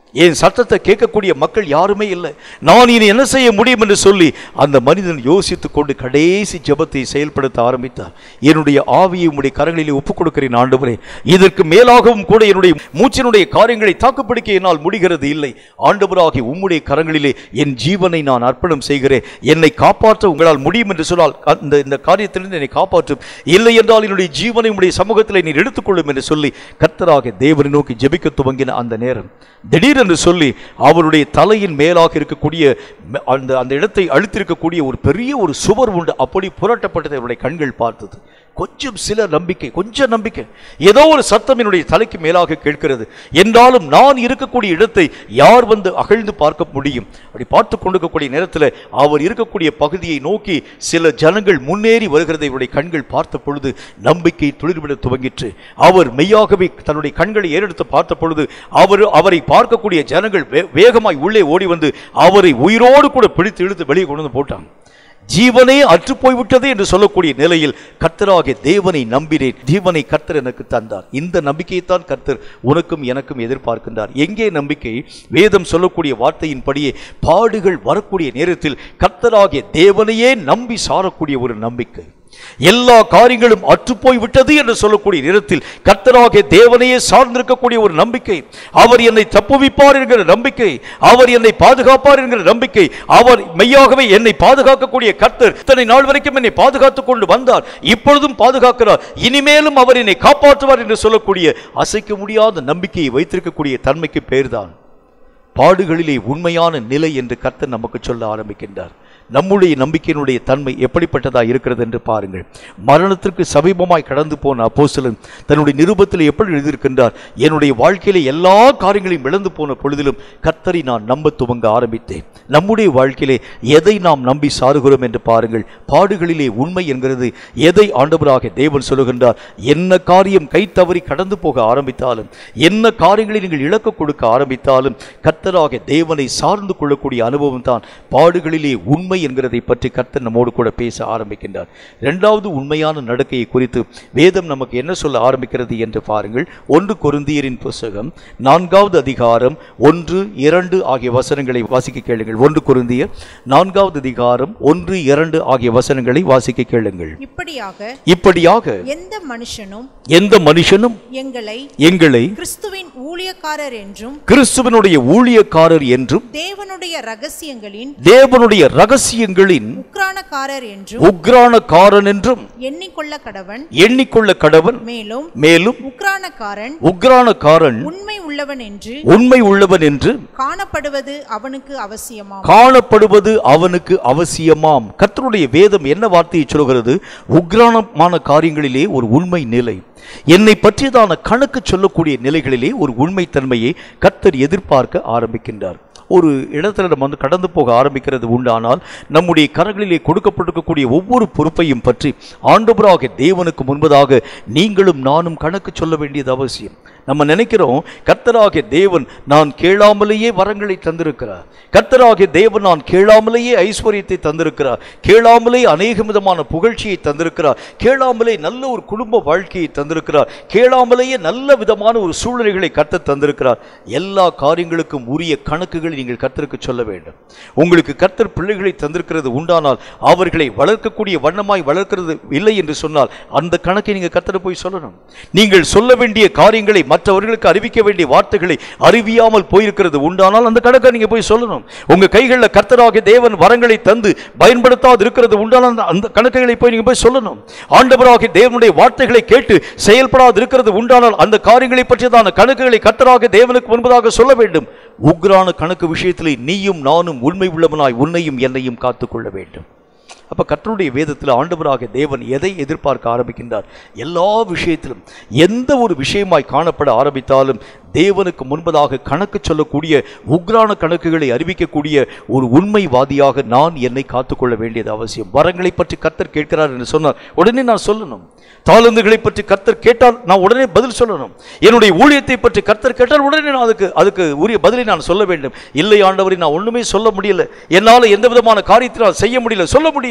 என் சத்தத்தை கேட்கக்கூடிய மக்கள் யாருமே இல்லை நான் இனி என்ன செய்ய முடியும் என்று சொல்லி அந்த மனிதன் யோசித்துக் கொண்டு கடைசி ஜெபத்தை செயல்படுத்த ஆரம்பித்தார் என்னுடைய ஆவியை உம்முடைய கரங்களிலே ஒப்புக் கொடுக்கிறேன் ஆண்டவரே இதற்கு மேலாகவும் கூட என்னுடைய மூச்சினுடைய காரியங்களை தாக்குப்பிடிக்க என்னால் முடிகிறது இல்லை ஆண்டவராகி உம்முடைய கரங்களிலே என் ஜீவனை நான் அர்ப்பணம் செய்கிறேன் என்னை காப்பாற்ற உங்களால் முடியும் என்று சொன்னால் அந்த இந்த காரியத்திலிருந்து என்னை காப்பாற்றும் இல்லை என்றால் என்னுடைய ஜீவனை உம்முடைய சமூகத்தில் நீர் எடுத்துக்கொள்ளும் என்று சொல்லி கர்த்தராக தேவனை நோக்கி ஜெபிக்க துவங்கின அந்த நேரம் திடீரென்று சொல்லி அவருடைய தலையின் மேலாக இருக்கக்கூடிய ம- அந்த அந்த இடத்தை அழுத்திருக்கக்கூடிய ஒரு பெரிய ஒரு சுவர் உண்டு அப்படி புரட்டப்பட்டதை அவருடைய கண்கள் பார்த்தது கொஞ்சம் சில நம்பிக்கை கொஞ்சம் நம்பிக்கை ஏதோ ஒரு சத்தம் என்னுடைய தலைக்கு மேலாக கேட்கிறது என்றாலும் நான் இருக்கக்கூடிய இடத்தை யார் வந்து அகழ்ந்து பார்க்க முடியும் அப்படி பார்த்து கொண்டிருக்கக்கூடிய நேரத்தில் அவர் இருக்கக்கூடிய பகுதியை நோக்கி சில ஜனங்கள் முன்னேறி வருகிறதை இவருடைய கண்கள் பார்த்த பொழுது நம்பிக்கை துளிர்விட துவங்கிற்று அவர் மெய்யாகவே தன்னுடைய கண்களை ஏறெடுத்து பார்த்த பொழுது அவர் அவரை பார்க்கக்கூடிய ஜனங்கள் வே- வேகமாய் உள்ளே ஓடி வந்து அவரை உயிரோடு கூட பிடித்து இழுத்து வெளியே கொண்டு வந்து போட்டாங்க ஜீவனே அற்று போய்விட்டது என்று சொல்லக்கூடிய நிலையில் கர்த்தராகிய தேவனை நம்பினேன் ஜீவனை கர்த்தர் எனக்கு தந்தார் இந்த நம்பிக்கையைத்தான் கர்த்தர் உனக்கும் எனக்கும் எதிர்பார்க்கின்றார் எங்கே நம்பிக்கை வேதம் சொல்லக்கூடிய வார்த்தையின்படியே பாடுகள் வரக்கூடிய நேரத்தில் கர்த்தராகிய தேவனையே நம்பி சாரக்கூடிய ஒரு நம்பிக்கை எல்லா காரியங்களும் அற்றுப்போய் விட்டது என்று சொல்லக்கூடிய நேரத்தில் கர்த்தராகிய தேவனையே சார்ந்திருக்கக்கூடிய ஒரு நம்பிக்கை அவர் என்னை தப்புவிப்பார் என்கிற நம்பிக்கை அவர் என்னை பாதுகாப்பார் என்கிற நம்பிக்கை அவர் மெய்யாகவே என்னை பாதுகாக்கக்கூடிய கர்த்தர் இத்தனை நாள் வரைக்கும் என்னை பாதுகாத்துக் கொண்டு வந்தார் இப்பொழுதும் பாதுகாக்கிறார் இனிமேலும் அவர் என்னை காப்பாற்றுவார் என்று சொல்லக்கூடிய அசைக்க முடியாத நம்பிக்கையை வைத்திருக்கக்கூடிய தன்மைக்கு பேர்தான் பாடுகளிலே உண்மையான நிலை என்று கர்த்தர் நமக்கு சொல்ல ஆரம்பிக்கின்றார் நம்முடைய நம்பிக்கையினுடைய தன்மை எப்படிப்பட்டதா இருக்கிறது என்று பாருங்கள் மரணத்திற்கு சமீபமாய் கடந்து போன அப்போஸ்தலன் தன்னுடைய நிருபத்தில் எப்படி எழுதியிருக்கின்றார் என்னுடைய வாழ்க்கையில எல்லா காரியங்களையும் இழந்து போன பொழுதிலும் கர்த்தரை நான் நம்ப துவங்க ஆரம்பித்தேன் நம்முடைய வாழ்க்கையிலே எதை நாம் நம்பி சாருகிறோம் என்று பாருங்கள் பாடுகளிலே உண்மை என்கிறது எதை ஆண்டவராக தேவன் சொல்லுகின்றார் என்ன காரியம் கை தவறி கடந்து போக ஆரம்பித்தாலும் என்ன காரியங்களை நீங்கள் இழக்க கொடுக்க ஆரம்பித்தாலும் கர்த்தராக தேவனை சார்ந்து கொள்ளக்கூடிய அனுபவம் தான் பாடுகளிலே உண்மை என்கிறதை பற்றி கர்த்தர் நம்மோடு கூட பேச ஆரம்பிக்கின்றார் இரண்டாவது உண்மையான நடக்கையை குறித்து வேதம் நமக்கு என்ன சொல்ல ஆரம்பிக்கிறது என்று பாருங்கள் ஒன்று கொருந்தியரின் புஸ்தகம் நான்காவது அதிகாரம் ஒன்று இரண்டு ஆகிய வசனங்களை வாசிக்க கேளுங்கள் ஒன்று கொருந்தியர் நான்காவது அதிகாரம் ஒன்று இரண்டு ஆகிய வசனங்களை வாசிக்க கேளுங்கள் இப்படியாக இப்படியாக எந்த மனுஷனும் எந்த மனுஷனும் எங்களை எங்களை கிறிஸ்துவின் ஊழியக்காரர் என்றும் கிறிஸ்துவனுடைய ஊழியக்காரர் என்றும் தேவனுடைய ரகசியங்களின் தேவனுடைய ரகசியங்களின் உக்ரானக்காரர் என்றும் உக்ரானக்காரன் என்றும் எண்ணிக்கொள்ள கடவன் எண்ணிக்கொள்ள கடவன் மேலும் மேலும் உக்ரானக்காரன் உக்ரானக்காரன் உண்மை உள்ளவன் என்று உண்மை உள்ளவன் என்று காணப்படுவது அவனுக்கு அவசியமாம் காணப்படுவது அவனுக்கு அவசியமாம் கர்த்தருடைய வேதம் என்ன வார்த்தையை சொல்கிறது உக்ரானமான காரியங்களிலே ஒரு உண்மை நிலை என்னை பற்றியதான கணக்கு சொல்லக்கூடிய நிலைகளிலே ஒரு உண்மைத்தன்மையை கர்த்தர் எதிர்பார்க்க ஆரம்பிக்கின்றார் ஒரு இடத்துல நம்ம வந்து கடந்து போக ஆரம்பிக்கிறது உண்டானால் நம்முடைய கரங்களிலே கொடுக்கப்பட்டிருக்கக்கூடிய ஒவ்வொரு பொறுப்பையும் பற்றி ஆண்டவராக தேவனுக்கு முன்பதாக நீங்களும் நானும் கணக்கு சொல்ல வேண்டியது அவசியம் நம்ம நினைக்கிறோம் கர்த்தராகிய தேவன் நான் கேளாமலேயே வரங்களை தந்திருக்கிறார் கர்த்தராகிய தேவன் நான் கேளாமலேயே ஐஸ்வர்யத்தை தந்திருக்கிறார் கேளாமலே அநேக விதமான புகழ்ச்சியை தந்திருக்கிறார் கேளாமலே நல்ல ஒரு குடும்ப வாழ்க்கையை தந்திருக்கிறார் கேளாமலேயே நல்ல விதமான ஒரு சூழ்நிலைகளை கர்த்தர் தந்திருக்கிறார் எல்லா காரியங்களுக்கும் உரிய கணக்குகளை நீங்கள் கர்த்தருக்கு சொல்ல வேண்டும் உங்களுக்கு கர்த்தர் பிள்ளைகளை தந்திருக்கிறது உண்டானால் அவர்களை வளர்க்கக்கூடிய வண்ணமாய் வளர்க்கிறது இல்லை என்று சொன்னால் அந்த கணக்கை நீங்கள் கர்த்தரை போய் சொல்லணும் நீங்கள் சொல்ல வேண்டிய காரியங்களை மற்றவர்களுக்கு அறிவிக்க வேண்டிய வார்த்தைகளை அறிவியாமல் போயிருக்கிறது உண்டானால் அந்த கணக்கை நீங்க போய் சொல்லணும் உங்க கைகளில் கர்த்தராகிய தேவன் வரங்களை தந்து பயன்படுத்தாது இருக்கிறது உண்டானால் அந்த- அந்த கணக்குகளை போய் நீங்க போய் சொல்லணும் ஆண்டவராகிய தேவனுடைய வார்த்தைகளை கேட்டு செயல்படாது இருக்கிறது உண்டானால் அந்த காரியங்களை பற்றியதான கணக்குகளை கர்த்தராகிய தேவனுக்கு முன்பதாக சொல்ல வேண்டும் உக்ரான கணக்கு விஷயத்திலே நீயும் நானும் உண்மை உள்ளவனாய் உன்னையும் என்னையும் காத்துக்கொள்ள வேண்டும் அப்ப கர்த்தருடைய வேதத்தில் ஆண்டவராக தேவன் எதை எதிர்பார்க்க ஆரம்பிக்கின்றார் எல்லா விஷயத்திலும் எந்த ஒரு விஷயமாய் காணப்பட ஆரம்பித்தாலும் தேவனுக்கு முன்பதாக கணக்கு சொல்லக்கூடிய உக்ரான கணக்குகளை அறிவிக்கக்கூடிய ஒரு உண்மைவாதியாக நான் என்னை காத்துக்கொள்ள வேண்டியது அவசியம் வரங்களை பற்றி கர்த்தர் கேட்கிறார் என்று சொன்னார் உடனே நான் சொல்லணும் தாளந்துகளை பற்றி கர்த்தர் கேட்டால் நான் உடனே பதில் சொல்லணும் என்னுடைய ஊழியத்தை பற்றி கர்த்தர் கேட்டால் உடனே நான் அதுக்கு அதுக்கு உரிய பதிலை நான் சொல்ல வேண்டும் இல்லை ஆண்டவரை நான் ஒண்ணுமே சொல்ல முடியல என்னால் எந்த விதமான காரியத்தை நான் செய்ய முடியல சொல்ல முடியாது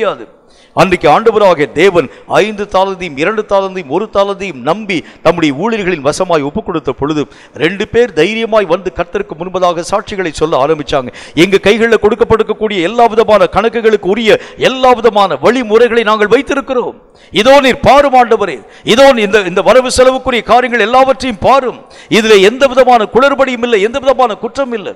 முடியாது அன்றைக்கு ஆண்டவராகிய தேவன் ஐந்து தாளந்தையும் இரண்டு தாளந்தையும் ஒரு தாளந்தையும் நம்பி நம்முடைய ஊழியர்களின் வசமாய் ஒப்புக் கொடுத்த பொழுது ரெண்டு பேர் தைரியமாய் வந்து கர்த்தருக்கு முன்பதாக சாட்சிகளை சொல்ல ஆரம்பிச்சாங்க எங்க கைகளில் கொடுக்கப்பட்டிருக்கக்கூடிய எல்லா விதமான கணக்குகளுக்கு உரிய எல்லா விதமான வழிமுறைகளை நாங்கள் வைத்திருக்கிறோம் இதோ நீர் பாரும் ஆண்டவரே இதோ நீ இந்த இந்த வரவு செலவுக்குரிய காரியங்கள் எல்லாவற்றையும் பாரும் இதுல எந்த விதமான குளறுபடியும் இல்லை எந்த விதமான குற்றம் இல்லை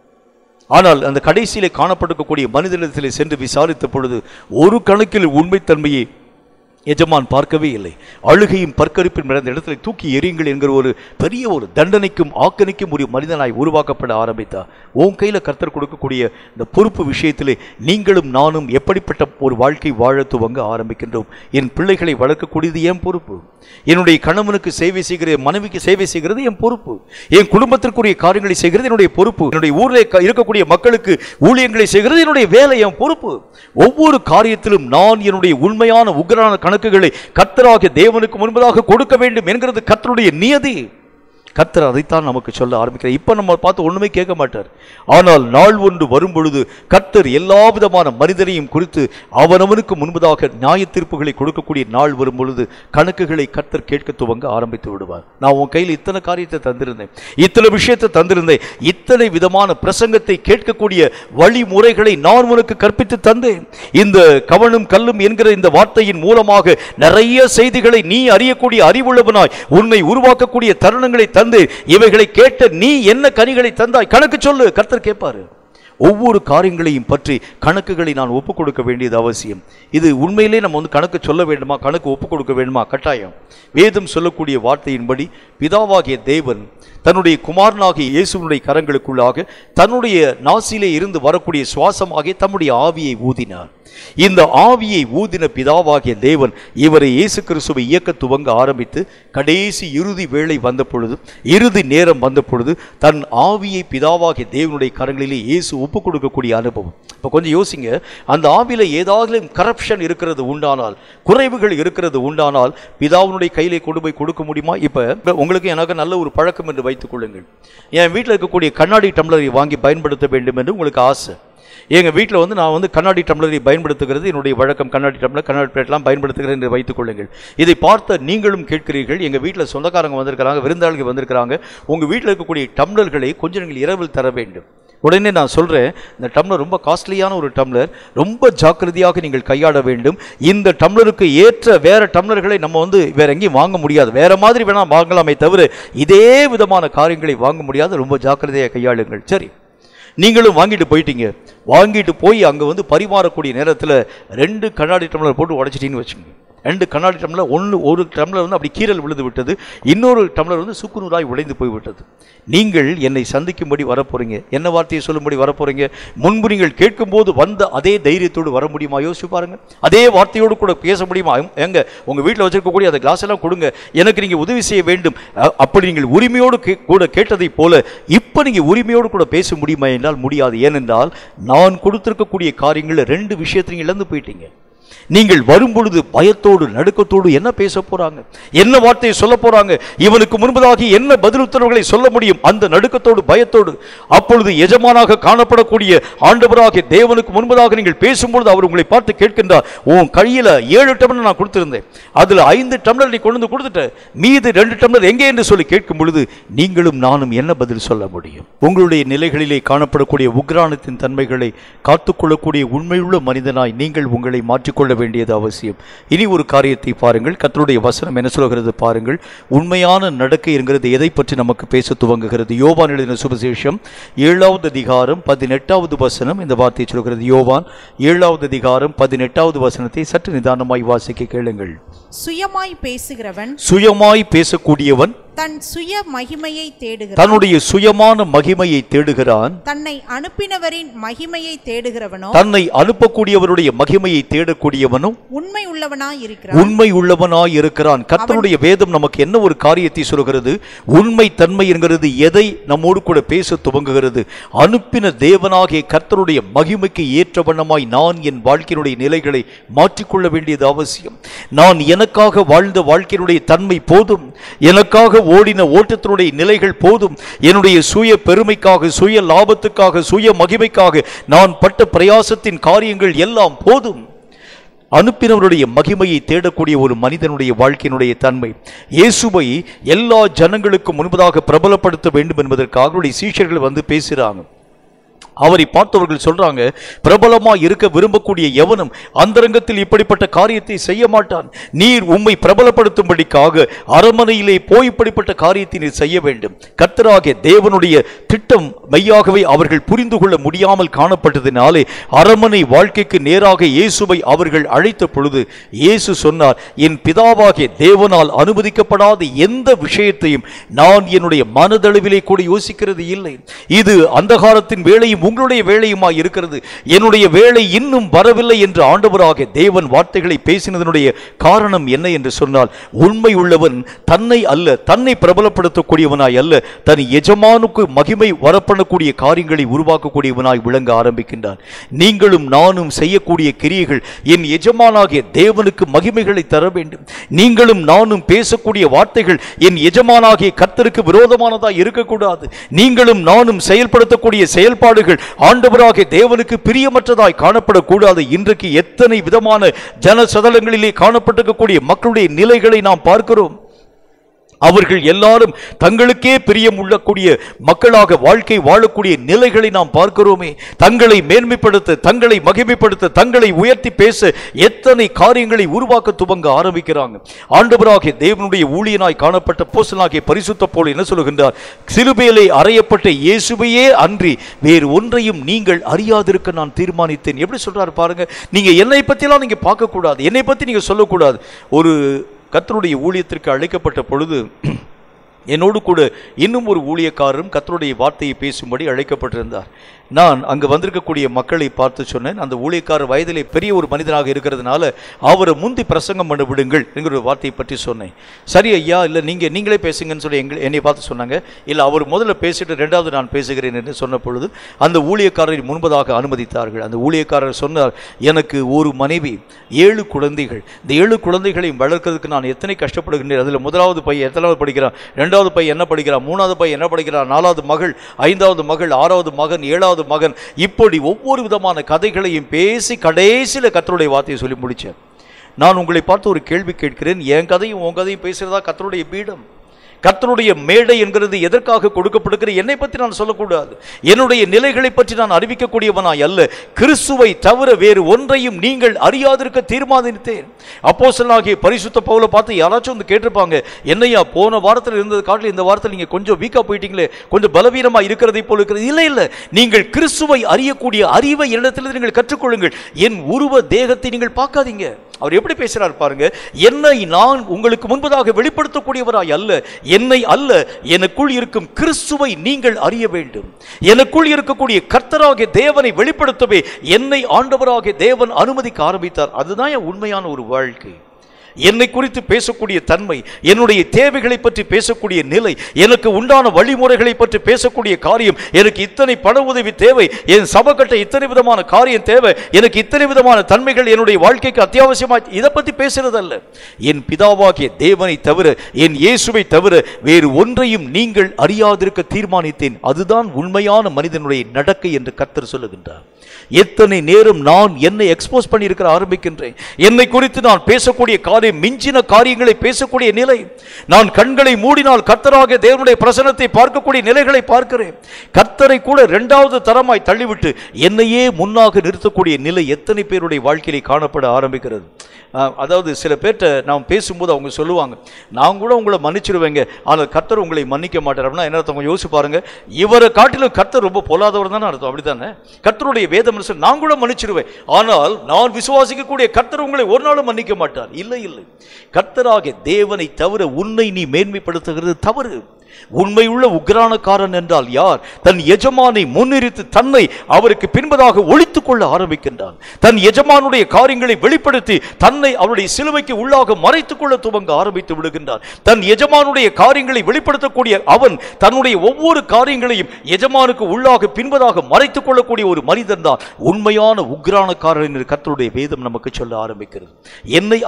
ஆனால் அந்த கடைசியிலே காணப்பட்டிருக்கக்கூடிய மனிதனிடத்திலே சென்று விசாரித்த பொழுது ஒரு கணக்கில் உண்மைத்தன்மையை எஜமான் பார்க்கவே இல்லை அழுகையும் பற்கரிப்பின் நடந்த இடத்துல தூக்கி எறியுங்கள் என்கிற ஒரு பெரிய ஒரு தண்டனைக்கும் ஆக்கணிக்கும் ஒரு மனிதனாய் உருவாக்கப்பட ஆரம்பித்தார் உன் கையில் கர்த்தர் கொடுக்கக்கூடிய இந்த பொறுப்பு விஷயத்திலே நீங்களும் நானும் எப்படிப்பட்ட ஒரு வாழ்க்கை வாழ துவங்க ஆரம்பிக்கின்றோம் என் பிள்ளைகளை வளர்க்கக்கூடியது என் பொறுப்பு என்னுடைய கணவனுக்கு சேவை செய்கிற என் மனைவிக்கு சேவை செய்கிறது என் பொறுப்பு என் குடும்பத்திற்குரிய காரியங்களை செய்கிறது என்னுடைய பொறுப்பு என்னுடைய ஊரில் க- இருக்கக்கூடிய மக்களுக்கு ஊழியங்களை செய்கிறது என்னுடைய வேலை என் பொறுப்பு ஒவ்வொரு காரியத்திலும் நான் என்னுடைய உண்மையான உக்ரான கணக்குகளை கர்த்தராகிய தேவனுக்கு முன்பதாக கொடுக்க வேண்டும் என்கிறது கர்த்தருடைய நியதி கர்த்தர் அதைத்தான் நமக்கு சொல்ல ஆரம்பிக்கிறார் இப்போ நம்ம பார்த்து ஒண்ணுமே கேட்க மாட்டார் ஆனால் நாள் ஒன்று வரும் பொழுது கர்த்தர் எல்லா விதமான மனிதரையும் குறித்து அவனவனுக்கு முன்பதாக நியாய தீர்ப்புகளை கொடுக்கக்கூடிய நாள் வரும் பொழுது கணக்குகளை கர்த்தர் கேட்க துவங்க ஆரம்பித்து விடுவார் நான் உன் கையில் இத்தனை காரியத்தை தந்திருந்தேன் இத்தனை விஷயத்தை தந்திருந்தேன் இத்தனை விதமான பிரசங்கத்தை கேட்கக்கூடிய வழிமுறைகளை நான் உனக்கு கற்பித்து தந்தேன் இந்த கவனும் கல்லும் என்கிற இந்த வார்த்தையின் மூலமாக நிறைய செய்திகளை நீ அறியக்கூடிய அறிவுள்ளவனாய் உன்னை உருவாக்கக்கூடிய தருணங்களை தந்து இவைகளை கேட்ட நீ என்ன கனிகளை தந்தாய் கணக்கு சொல்லு கர்த்தர் கேட்பாரு ஒவ்வொரு காரியங்களையும் பற்றி கணக்குகளை நான் ஒப்புக் கொடுக்க வேண்டியது அவசியம் இது உண்மையிலே நம்ம வந்து கணக்கு சொல்ல வேண்டுமா கணக்கு ஒப்புக் கொடுக்க வேண்டுமா கட்டாயம் வேதம் சொல்லக்கூடிய வார்த்தையின்படி பிதாவாகிய தேவன் தன்னுடைய குமாரனாகிய இயேசுவினுடைய கரங்களுக்குள்ளாக தன்னுடைய நாசிலே இருந்து வரக்கூடிய சுவாசமாகிய தம்முடைய ஆவியை ஊதினார் இந்த ஆவியை ஊதின பிதாவாகிய தேவன் இவரை இயேசு கிறிஸ்துவை இயக்க துவங்க ஆரம்பித்து கடைசி இறுதி வேளை வந்த பொழுது இறுதி நேரம் வந்த பொழுது தன் ஆவியை பிதாவாகிய தேவனுடைய கரங்களிலே இயேசு ஒப்பு கொடுக்கக்கூடிய அனுபவம் இப்போ கொஞ்சம் யோசிங்க அந்த ஆவியில ஏதாவது கரப்ஷன் இருக்கிறது உண்டானால் குறைவுகள் இருக்கிறது உண்டானால் பிதாவினுடைய கையிலே கொண்டு போய் கொடுக்க முடியுமா இப்போ உங்களுக்கு எனக்கு நல்ல ஒரு பழக்கம் என்று வைத்துக் கொள்ளுங்கள் என் வீட்டில் இருக்கக்கூடிய கண்ணாடி டம்ளரை வாங்கி பயன்படுத்த வேண்டும் என்று உங்களுக்கு ஆசை எங்கள் வீட்டில் வந்து நான் வந்து கண்ணாடி டம்ளரை பயன்படுத்துகிறது என்னுடைய வழக்கம் கண்ணாடி டம்ளர் கண்ணாடி பிளேட்லாம் பயன்படுத்துகிறேன் என்று வைத்துக் கொள்ளுங்கள் இதை பார்த்த நீங்களும் கேட்கிறீர்கள் எங்கள் வீட்டில் சொந்தக்காரங்க வந்திருக்கிறாங்க விருந்தாளிகள் வந்திருக்கிறாங்க உங்கள் வீட்டில் இருக்கக்கூடிய டம்ளர்களை கொஞ்சம் நீங்கள் இரவில் தர வேண்டும் உடனே நான் சொல்கிறேன் இந்த டம்ளர் ரொம்ப காஸ்ட்லியான ஒரு டம்ளர் ரொம்ப ஜாக்கிரதையாக நீங்கள் கையாட வேண்டும் இந்த டம்ளருக்கு ஏற்ற வேற டம்ளர்களை நம்ம வந்து வேற எங்கேயும் வாங்க முடியாது வேற மாதிரி வேணா வாங்கலாமே தவிர இதே விதமான காரியங்களை வாங்க முடியாது ரொம்ப ஜாக்கிரதையாக கையாளுங்கள் சரி நீங்களும் வாங்கிட்டு போயிட்டீங்க வாங்கிட்டு போய் அங்கே வந்து பரிமாறக்கூடிய நேரத்தில் ரெண்டு கண்ணாடி டம்ளர் போட்டு உடைச்சிட்டின்னு வச்சுங்க ரெண்டு கண்ணாடி டம்ளர் ஒன்று ஒரு டம்ளர் வந்து அப்படி கீரல் விழுந்து விட்டது இன்னொரு டம்ளர் வந்து சுக்குநூறாய் உடைந்து போய் விட்டது நீங்கள் என்னை சந்திக்கும்படி வரப்போறீங்க என்ன வார்த்தையை சொல்லும்படி வரப்போறீங்க முன்பு நீங்கள் கேட்கும்போது வந்த அதே தைரியத்தோடு வர முடியுமா யோசிச்சு பாருங்க அதே வார்த்தையோடு கூட பேச முடியுமா எங்க உங்க வீட்டில் வச்சிருக்கக்கூடிய அந்த கிளாஸ் எல்லாம் கொடுங்க எனக்கு நீங்க உதவி செய்ய வேண்டும் அ- அப்படி நீங்கள் உரிமையோடு கே- கூட கேட்டதைப் போல இப்போ நீங்க உரிமையோடு கூட பேச முடியுமா என்றால் முடியாது ஏனென்றால் நான் கொடுத்திருக்கக்கூடிய காரியங்களில் ரெண்டு விஷயத்தை நீங்க இழந்து போயிட்டீங்க நீங்கள் வரும்பொழுது பயத்தோடு நடுக்கத்தோடு என்ன பேச போறாங்க என்ன வார்த்தையை சொல்ல போறாங்க இவனுக்கு முன்பதாகி என்ன பதில் உத்தரவுகளை சொல்ல முடியும் அந்த நடுக்கத்தோடு பயத்தோடு அப்பொழுது எஜமானாக காணப்படக்கூடிய ஆண்டவராகிய தேவனுக்கு முன்பதாக நீங்கள் பேசும்பொழுது அவர் உங்களை பார்த்து கேட்கின்றார் உன் கையில ஏழு டம்ளர் நான் கொடுத்திருந்தேன் அதுல ஐந்து டம்ளர் நீ கொண்டு வந்து கொடுத்துட்ட மீது ரெண்டு டம்ளர் எங்கே என்று சொல்லி கேட்கும் பொழுது நீங்களும் நானும் என்ன பதில் சொல்ல முடியும் உங்களுடைய நிலைகளிலே காணப்படக்கூடிய உக்ரானத்தின் தன்மைகளை காத்துக்கொள்ளக்கூடிய உண்மையுள்ள மனிதனாய் நீங்கள் உங்களை மாற்றிக்கொள்ள வேண்டியது அவசியம் இனி ஒரு காரியத்தை பாருங்கள் கர்த்தருடைய வசனம் என்ன சொல்கிறது பாருங்கள் உண்மையான நடக்கை என்கிறது எதை பற்றி நமக்கு பேச துவங்குகிறது யோவான் எழுதின சுவிசேஷம் ஏழாவது அதிகாரம் பதினெட்டாவது வசனம் இந்த வார்த்தையை சொல்கிறது யோவான் ஏழாவது அதிகாரம் பதினெட்டாவது வசனத்தை சற்று நிதானமாய் வாசிக்க கேளுங்கள் சுயமாய் பேசுகிறவன் சுயமாய் பேசக்கூடியவன் தன் சுய மகிமையை தேடுகிறான் தன்னுடைய சுயமான மகிமையை தேடுகிறான் தன்னை அனுப்பினவரின் மகிமையை தேடுகிறவனோ தன்னை அனுப்பக்கூடியவருடைய மகிமையை தேடக்கூடியவனும் உண்மை உள்ளவனாய் இருக்கிறான் உண்மை உள்ளவனாய் இருக்கிறான் கர்த்தருடைய வேதம் நமக்கு என்ன ஒரு காரியத்தை சொல்கிறது உண்மை தன்மை என்கிறது எதை நம்மோடு கூட பேச துவங்குகிறது அனுப்பின தேவனாகிய கர்த்தருடைய மகிமைக்கு ஏற்ற வண்ணமாய் நான் என் வாழ்க்கையினுடைய நிலைகளை மாற்றிக்கொள்ள வேண்டியது அவசியம் நான் எனக்காக வாழ்ந்த வாழ்க்கையினுடைய தன்மை போதும் எனக்காக ஓடின ஓட்டத்தினுடைய நிலைகள் போதும் என்னுடைய சுய பெருமைக்காக சுய லாபத்துக்காக சுய மகிமைக்காக நான் பட்ட பிரயாசத்தின் காரியங்கள் எல்லாம் போதும் அனுப்பினவருடைய மகிமையை தேடக்கூடிய ஒரு மனிதனுடைய வாழ்க்கையினுடைய தன்மை இயேசுவை எல்லா ஜனங்களுக்கும் முன்பதாக பிரபலப்படுத்த வேண்டும் என்பதற்காக அவருடைய சீஷர்கள் வந்து பேசுகிறாங்க அவரை பார்த்தவர்கள் சொல்றாங்க பிரபலமா இருக்க விரும்பக்கூடிய எவனும் அந்தரங்கத்தில் இப்படிப்பட்ட காரியத்தை செய்ய மாட்டான் நீர் உம்மை பிரபலப்படுத்தும்படிக்காக அரமனையிலே போய் இப்படிப்பட்ட காரியத்தை நீர் செய்ய வேண்டும் கர்த்தராகிய தேவனுடைய திட்டம் மெய்யாகவே அவர்கள் புரிந்து கொள்ள முடியாமல் காணப்பட்டதினாலே அரமனை வாழ்க்கைக்கு நேராக இயேசுவை அவர்கள் அழைத்த பொழுது இயேசு சொன்னார் என் பிதாவாகிய தேவனால் அனுமதிக்கப்படாத எந்த விஷயத்தையும் நான் என்னுடைய மனதளவிலே கூட யோசிக்கிறது இல்லை இது அந்தகாரத்தின் வேலையும் உங்களுடைய வேலையுமா இருக்கிறது என்னுடைய வேலை இன்னும் வரவில்லை என்று ஆண்டவராக தேவன் வார்த்தைகளை பேசினதனுடைய காரணம் என்ன என்று சொன்னால் உண்மை உள்ளவன் தன்னை அல்ல தன்னை பிரபலப்படுத்தக்கூடியவனாய் அல்ல தன் எஜமானுக்கு மகிமை வரப்படக்கூடிய காரியங்களை உருவாக்கக்கூடியவனாய் விளங்க ஆரம்பிக்கின்றான் நீங்களும் நானும் செய்யக்கூடிய கிரியைகள் என் எஜமானாகிய தேவனுக்கு மகிமைகளை தர வேண்டும் நீங்களும் நானும் பேசக்கூடிய வார்த்தைகள் என் எஜமானாகிய கர்த்தருக்கு விரோதமானதாய் இருக்கக்கூடாது நீங்களும் நானும் செயல்படுத்தக்கூடிய செயல்பாடுகள் ஆண்டவராகிய தேவனுக்கு பிரியமற்றதாய் காணப்படக்கூடாது இன்றைக்கு எத்தனை விதமான ஜன சதலங்களிலே காணப்பட்டிருக்கக்கூடிய மக்களுடைய நிலைகளை நாம் பார்க்கிறோம் அவர்கள் எல்லாரும் தங்களுக்கே பிரியம் உள்ளக்கூடிய மக்களாக வாழ்க்கை வாழக்கூடிய நிலைகளை நாம் பார்க்கிறோமே தங்களை மேன்மைப்படுத்த தங்களை மகிமைப்படுத்த தங்களை உயர்த்தி பேச எத்தனை காரியங்களை உருவாக்க துவங்க ஆரம்பிக்கிறாங்க ஆண்டவராகிய தேவனுடைய ஊழியனாய் காணப்பட்ட போசனாகிய பரிசுத்த போல் என்ன சொல்லுகின்றார் சிலுபையிலே அறையப்பட்ட இயேசுவையே அன்றி வேறு ஒன்றையும் நீங்கள் அறியாதிருக்க நான் தீர்மானித்தேன் எப்படி சொல்றாரு பாருங்க நீங்க என்னை பத்திலாம் நீங்க பார்க்க கூடாது என்னை பத்தி நீங்க சொல்லக்கூடாது ஒரு கர்த்தருடைய ஊழியத்திற்கு அழைக்கப்பட்ட பொழுது என்னோடு கூட இன்னும் ஒரு ஊழியக்காரரும் கர்த்தருடைய வார்த்தையை பேசும்படி அழைக்கப்பட்டிருந்தார் நான் அங்கு வந்திருக்கக்கூடிய மக்களை பார்த்து சொன்னேன் அந்த ஊழியக்காரர் வயதிலே பெரிய ஒரு மனிதனாக இருக்கிறதுனால அவரை முந்தி பிரசங்கம் பண்ண விடுங்கள் என்கிற ஒரு வார்த்தையை பற்றி சொன்னேன் சரி ஐயா இல்லை நீங்கள் நீங்களே பேசுங்கன்னு சொல்லி எங்களை என்னை பார்த்து சொன்னாங்க இல்லை அவர் முதல்ல பேசிட்டு ரெண்டாவது நான் பேசுகிறேன் என்று சொன்ன பொழுது அந்த ஊழியக்காரரை முன்பதாக அனுமதித்தார்கள் அந்த ஊழியக்காரர் சொன்னார் எனக்கு ஒரு மனைவி ஏழு குழந்தைகள் இந்த ஏழு குழந்தைகளையும் வளர்க்கறதுக்கு நான் எத்தனை கஷ்டப்படுகின்றேன் அதில் முதலாவது பையன் எத்தனாவது படிக்கிறான் ரெண்டாவது பையன் என்ன படிக்கிறான் மூணாவது பையன் என்ன படிக்கிறான் நாலாவது மகள் ஐந்தாவது மகள் ஆறாவது மகன் ஏழாவது மகன் இப்படி ஒவ்வொரு விதமான கதைகளையும் பேசி கடைசியில் கர்த்தருடைய வார்த்தையை சொல்லி முடித்தேன் நான் உங்களை பார்த்து ஒரு கேள்வி கேட்கிறேன் என் கதையும் உன் கதையும் பேசுகிறதா கர்த்தருடைய பீடம் கர்த்தருடைய மேடை என்கிறது எதற்காக கொடுக்கப்படுகிற என்னை பற்றி நான் சொல்லக்கூடாது என்னுடைய நிலைகளை பற்றி நான் அறிவிக்கக்கூடியவனாய் அல்ல கிறிஸ்துவை தவிர வேறு ஒன்றையும் நீங்கள் அறியாதிருக்க தீர்மானித்தேன் அப்போஸ்தலனாகிய பரிசுத்த பவுலை பார்த்து யாராச்சும் வந்து கேட்டிருப்பாங்க என்னையா போன வாரத்தில் இருந்தது காட்டில் இந்த வாரத்தில் நீங்கள் கொஞ்சம் வீக்காக போயிட்டீங்களே கொஞ்சம் பலவீனமாக இருக்கிறதை போல இருக்கிறது இல்லை இல்லை நீங்கள் கிறிஸ்துவை அறியக்கூடிய அறிவை என்னிடத்தில் நீங்கள் கற்றுக்கொள்ளுங்கள் என் உருவ தேகத்தை நீங்கள் பார்க்காதீங்க அவர் எப்படி பேசுறார் பாருங்க என்னை நான் உங்களுக்கு முன்பதாக வெளிப்படுத்தக்கூடியவராய் அல்ல என்னை அல்ல எனக்குள் இருக்கும் கிறிஸ்துவை நீங்கள் அறிய வேண்டும் எனக்குள் இருக்கக்கூடிய கர்த்தராகிய தேவனை வெளிப்படுத்தவே என்னை ஆண்டவராகிய தேவன் அனுமதிக்க ஆரம்பித்தார் அதுதான் என் உண்மையான ஒரு வாழ்க்கை என்னை குறித்து பேசக்கூடிய தன்மை என்னுடைய தேவைகளை பற்றி பேசக்கூடிய நிலை எனக்கு உண்டான வழிமுறைகளை பற்றி பேசக்கூடிய காரியம் எனக்கு இத்தனை பண உதவி தேவை என் சபக்கட்ட இத்தனை விதமான காரியம் தேவை எனக்கு இத்தனை விதமான தன்மைகள் என்னுடைய வாழ்க்கைக்கு அத்தியாவசியமாக இதை பற்றி பேசுறதல்ல என் பிதாவாகிய தேவனை தவிர என் இயேசுவை தவிர வேறு ஒன்றையும் நீங்கள் அறியாதிருக்க தீர்மானித்தேன் அதுதான் உண்மையான மனிதனுடைய நடக்கை என்று கர்த்தர் சொல்லுகின்றார் எத்தனை நேரம் நான் என்னை எக்ஸ்போஸ் பண்ணியிருக்கிற ஆரம்பிக்கின்றேன் என்னை குறித்து நான் பேசக்கூடிய காரியம் மிஞ்சின காரியங்களை பேசக்கூடிய நிலை நான் கண்களை மூடினால் கர்த்தராக தேவனுடைய பிரசனத்தை பார்க்கக்கூடிய நிலைகளை பார்க்கிறேன் கர்த்தரை கூட இரண்டாவது தரமாய் தள்ளிவிட்டு என்னையே முன்னாக நிறுத்தக்கூடிய நிலை எத்தனை பேருடைய வாழ்க்கையிலே காணப்பட ஆரம்பிக்கிறது அஹ், அதாவது சில பேர்கிட்ட நாம் பேசும்போது அவங்க சொல்லுவாங்க நான் கூட உங்களை மன்னிச்சிடுவேங்க ஆனால் கர்த்தர் உங்களை மன்னிக்க மாட்டார் அப்படின்னா என்ன அர்த்தம் கொஞ்சம் யோசிச்சு பாருங்க இவரை காட்டிலும் கர்த்தர் ரொம்ப பொல்லாதவர் தானே அர்த்தம் அப்படித்தானே கர்த்தருடைய வேதம் சொல்லி நான் கூட மன்னிச்சிடுவேன் ஆனால் நான் விசுவாசிக்கக்கூடிய கர்த்தர் உங்களை ஒரு நாளும் மன்னிக்க மாட்டார் இல்லை இல்லை கர்த்தராகிய தேவனை தவிர உன்னை நீ மேன்மைப்படுத்துகிறது தவறு உண்மையுள்ள உக்ரானக்காரன் என்றால் யார் தன் எஜமானை முன்னிறுத்து தன்னை அவருக்கு பின்பதாக ஒழித்துக் கொள்ள ஆரம்பிக்கின்றான் தன் எஜமானுடைய காரியங்களை வெளிப்படுத்தி தன்னை அவருடைய சிலுவைக்கு உள்ளாக மறைத்துக் கொள்ள துவங்க ஆரம்பித்து விடுகின்றான் தன் எஜமானுடைய காரியங்களை வெளிப்படுத்தக்கூடிய அவன் தன்னுடைய ஒவ்வொரு காரியங்களையும் எஜமானுக்கு உள்ளாக பின்பதாக மறைத்துக் கொள்ளக்கூடிய ஒரு மனிதன் தான் உண்மையான உக்ரானக்காரன் என்று கர்த்தருடைய வேதம் நமக்கு சொல்ல ஆரம்பிக்கிறது என்னை அல்ல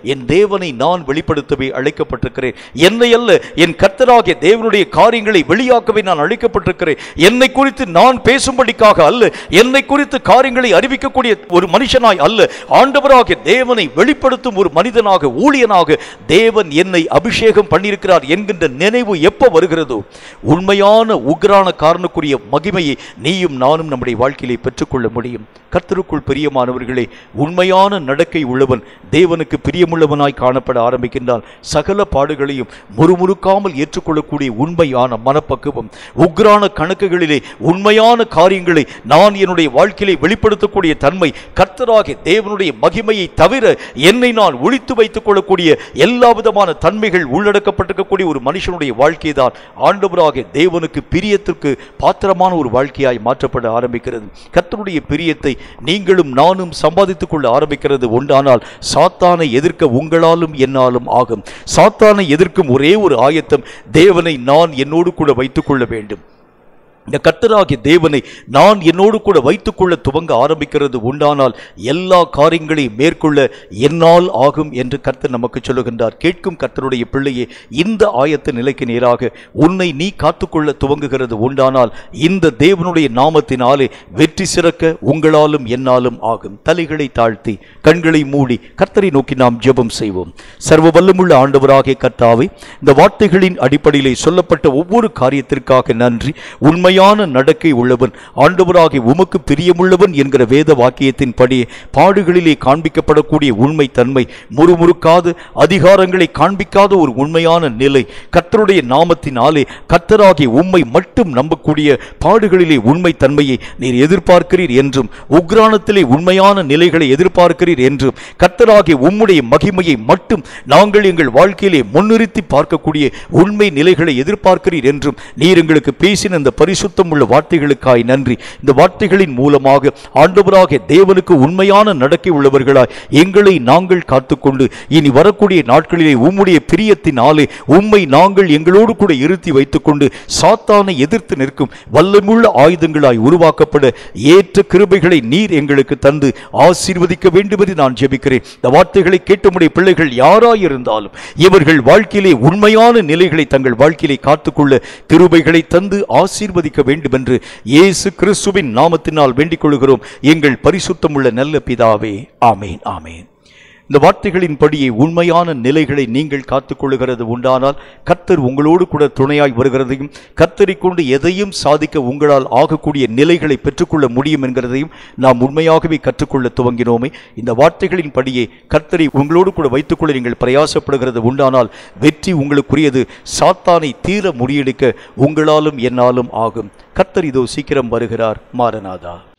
என் தேவனை நான் வெளிப்படுத்தவே அழைக்கப்பட்டிருக்கிறேன் என்னை அல்ல என் கர்த்தராகிய தேவனுடைய காரியங்களை வெளியாக்கவே நான் அழைக்கப்பட்டிருக்கிறேன் என்னை குறித்து நான் பேசும்படிக்காக அல்ல என்னை குறித்து காரியங்களை அறிவிக்கக்கூடிய ஒரு மனுஷனாய் அல்ல ஆண்டவராகிய தேவனை வெளிப்படுத்தும் ஒரு மனிதனாக ஊழியனாக தேவன் என்னை அபிஷேகம் பண்ணியிருக்கிறார் என்கின்ற நினைவு எப்ப வருகிறதோ உண்மையான உக்ரான காரணக்குரிய மகிமையை நீயும் நானும் நம்முடைய வாழ்க்கையிலே பெற்றுக்கொள்ள முடியும் கர்த்தருக்குள் பிரியமானவர்களே உண்மையான நடக்கை உள்ளவன் தேவனுக்கு பிரியமுள்ளவனாய் காணப்பட ஆரம்பிக்கின்றான் சகல பாடுகளையும் முறுமுறுக்காமல் ஏற்றுக்கொள்ளக்கூடிய உண்மையான மனப்பக்குவம் உக்ரான கணக்குகளிலே உண்மையான காரியங்களை நான் என்னுடைய வாழ்க்கையிலே வெளிப்படுத்தக்கூடிய தன்மை கர்த்தராகிய தேவனுடைய மகிமையை தவிர என்னை நான் ஒழித்து வைத்துக் கொள்ளக்கூடிய எல்லா விதமான தன்மைகள் உள்ளடக்கப்பட்டிருக்கக்கூடிய ஒரு மனுஷனுடைய வாழ்க்கை தான் ஆண்டவராகிய தேவனுக்கு பிரியத்திற்கு பாத்திரமான ஒரு வாழ்க்கையாய் மாற்றப்பட ஆரம்பிக்கிறது கர்த்தருடைய பிரியத்தை நீங்களும் நானும் சம்பாதித்துக் கொள்ள ஆரம்பிக்கிறது உண்டானால் சாத்தானை எதிர்க்க உங்களாலும் என்னாலும் ஆகும் சாத்தானை எதிர்க்கும் ஒரே ஒரு ஆயத்தம் தேவனை நான் என்னோடு கூட வைத்துக் கொள்ள வேண்டும் இந்த கர்த்தராகிய தேவனை நான் என்னோடு கூட வைத்துக்கொள்ள துவங்க ஆரம்பிக்கிறது உண்டானால் எல்லா காரியங்களையும் மேற்கொள்ள என்னால் ஆகும் என்று கர்த்தர் நமக்கு சொல்லுகின்றார் கேட்கும் கர்த்தருடைய பிள்ளையே இந்த ஆயத்த நிலைக்கு நேராக உன்னை நீ காத்துக்கொள்ள துவங்குகிறது உண்டானால் இந்த தேவனுடைய நாமத்தினாலே வெற்றி சிறக்க உங்களாலும் என்னாலும் ஆகும் தலைகளை தாழ்த்தி கண்களை மூடி கர்த்தரை நோக்கி நாம் ஜெபம் செய்வோம் சர்வ வல்லமுள்ள ஆண்டவராகிய கர்த்தாவை இந்த வார்த்தைகளின் அடிப்படையிலே சொல்லப்பட்ட ஒவ்வொரு காரியத்திற்காக நன்றி உண்மையான நடக்கை உள்ளவன் ஆண்டவராகிய உமக்கு பிரியமுள்ளவன் என்கிற வேத வாக்கியத்தின்படி பாடுகளிலே காண்பிக்கப்படக்கூடிய உண்மை தன்மை முறுமுறுக்காது அதிகாரங்களை காண்பிக்காத ஒரு உண்மையான நிலை கர்த்தருடைய நாமத்தினாலே கர்த்தராகிய உம்மை மட்டும் நம்பக்கூடிய பாடுகளிலே உண்மை தன்மையை நீர் எதிர்பார்க்கிறீர் என்றும் உக்ரானத்திலே உண்மையான நிலைகளை எதிர்பார்க்கிறீர் என்றும் கர்த்தராகிய உம்முடைய மகிமையை மட்டும் நாங்கள் எங்கள் வாழ்க்கையிலே முன்னிறுத்தி பார்க்கக்கூடிய உண்மை நிலைகளை எதிர்பார்க்கிறீர் என்றும் நீர் எங்களுக்கு பேசின இந்த பரிசுத்தம் உள்ள வார்த்தைகளுக்காய் நன்றி இந்த வார்த்தைகளின் மூலமாக ஆண்டவராகிய தேவனுக்கு உண்மையான நடக்கை உள்ளவர்களாய் எங்களை நாங்கள் காத்துக்கொண்டு இனி வரக்கூடிய நாட்களிலே உம்முடைய பிரியத்தினாலே உம்மை நாங்கள் எங்களோடு கூட இருத்தி வைத்துக்கொண்டு சாத்தானை எதிர்த்து நிற்கும் வல்லமுள்ள ஆயுதங்களாய் உருவாக்கப்பட ஏற்ற கிருபைகளை நீர் எங்களுக்கு தந்து ஆசீர்வதிக்க வேண்டும் என்று நான் ஜெபிக்கிறேன் இந்த வார்த்தைகளை கேட்டமுடைய பிள்ளைகள் யாராயிருந்தாலும் இவர்கள் வாழ்க்கையிலே உண்மையான நிலைகளை தங்கள் வாழ்க்கையிலே காத்துக்கொள்ள கிருபைகளை தந்து ஆசீர்வதிக்க வேண்டும் என்று இயேசு கிறிஸ்துவின் நாமத்தினால் வேண்டிக் கொள்கிறோம் எங்கள் பரிசுத்தமுள்ள நல்ல பிதாவே ஆமேன் ஆமேன் இந்த வார்த்தைகளின்படியே உண்மையான நிலைகளை நீங்கள் காத்துக்கொள்ளுகிறது உண்டானால் கர்த்தர் உங்களோடு கூட துணையாய் வருகிறதையும் கர்த்தரை கொண்டு எதையும் சாதிக்க உங்களால் ஆகக்கூடிய நிலைகளை பெற்றுக்கொள்ள முடியும் என்கிறதையும் நாம் உண்மையாகவே கற்றுக்கொள்ள துவங்கினோமே இந்த வார்த்தைகளின்படியே கர்த்தரை உங்களோடு கூட வைத்துக்கொள்ள நீங்கள் பிரயாசப்படுகிறது உண்டானால் வெற்றி உங்களுக்குரியது சாத்தானை தீர முறியடிக்க உங்களாலும் என்னாலும் ஆகும் கர்த்தர் இதோ சீக்கிரம் வருகிறார் மாரநாதா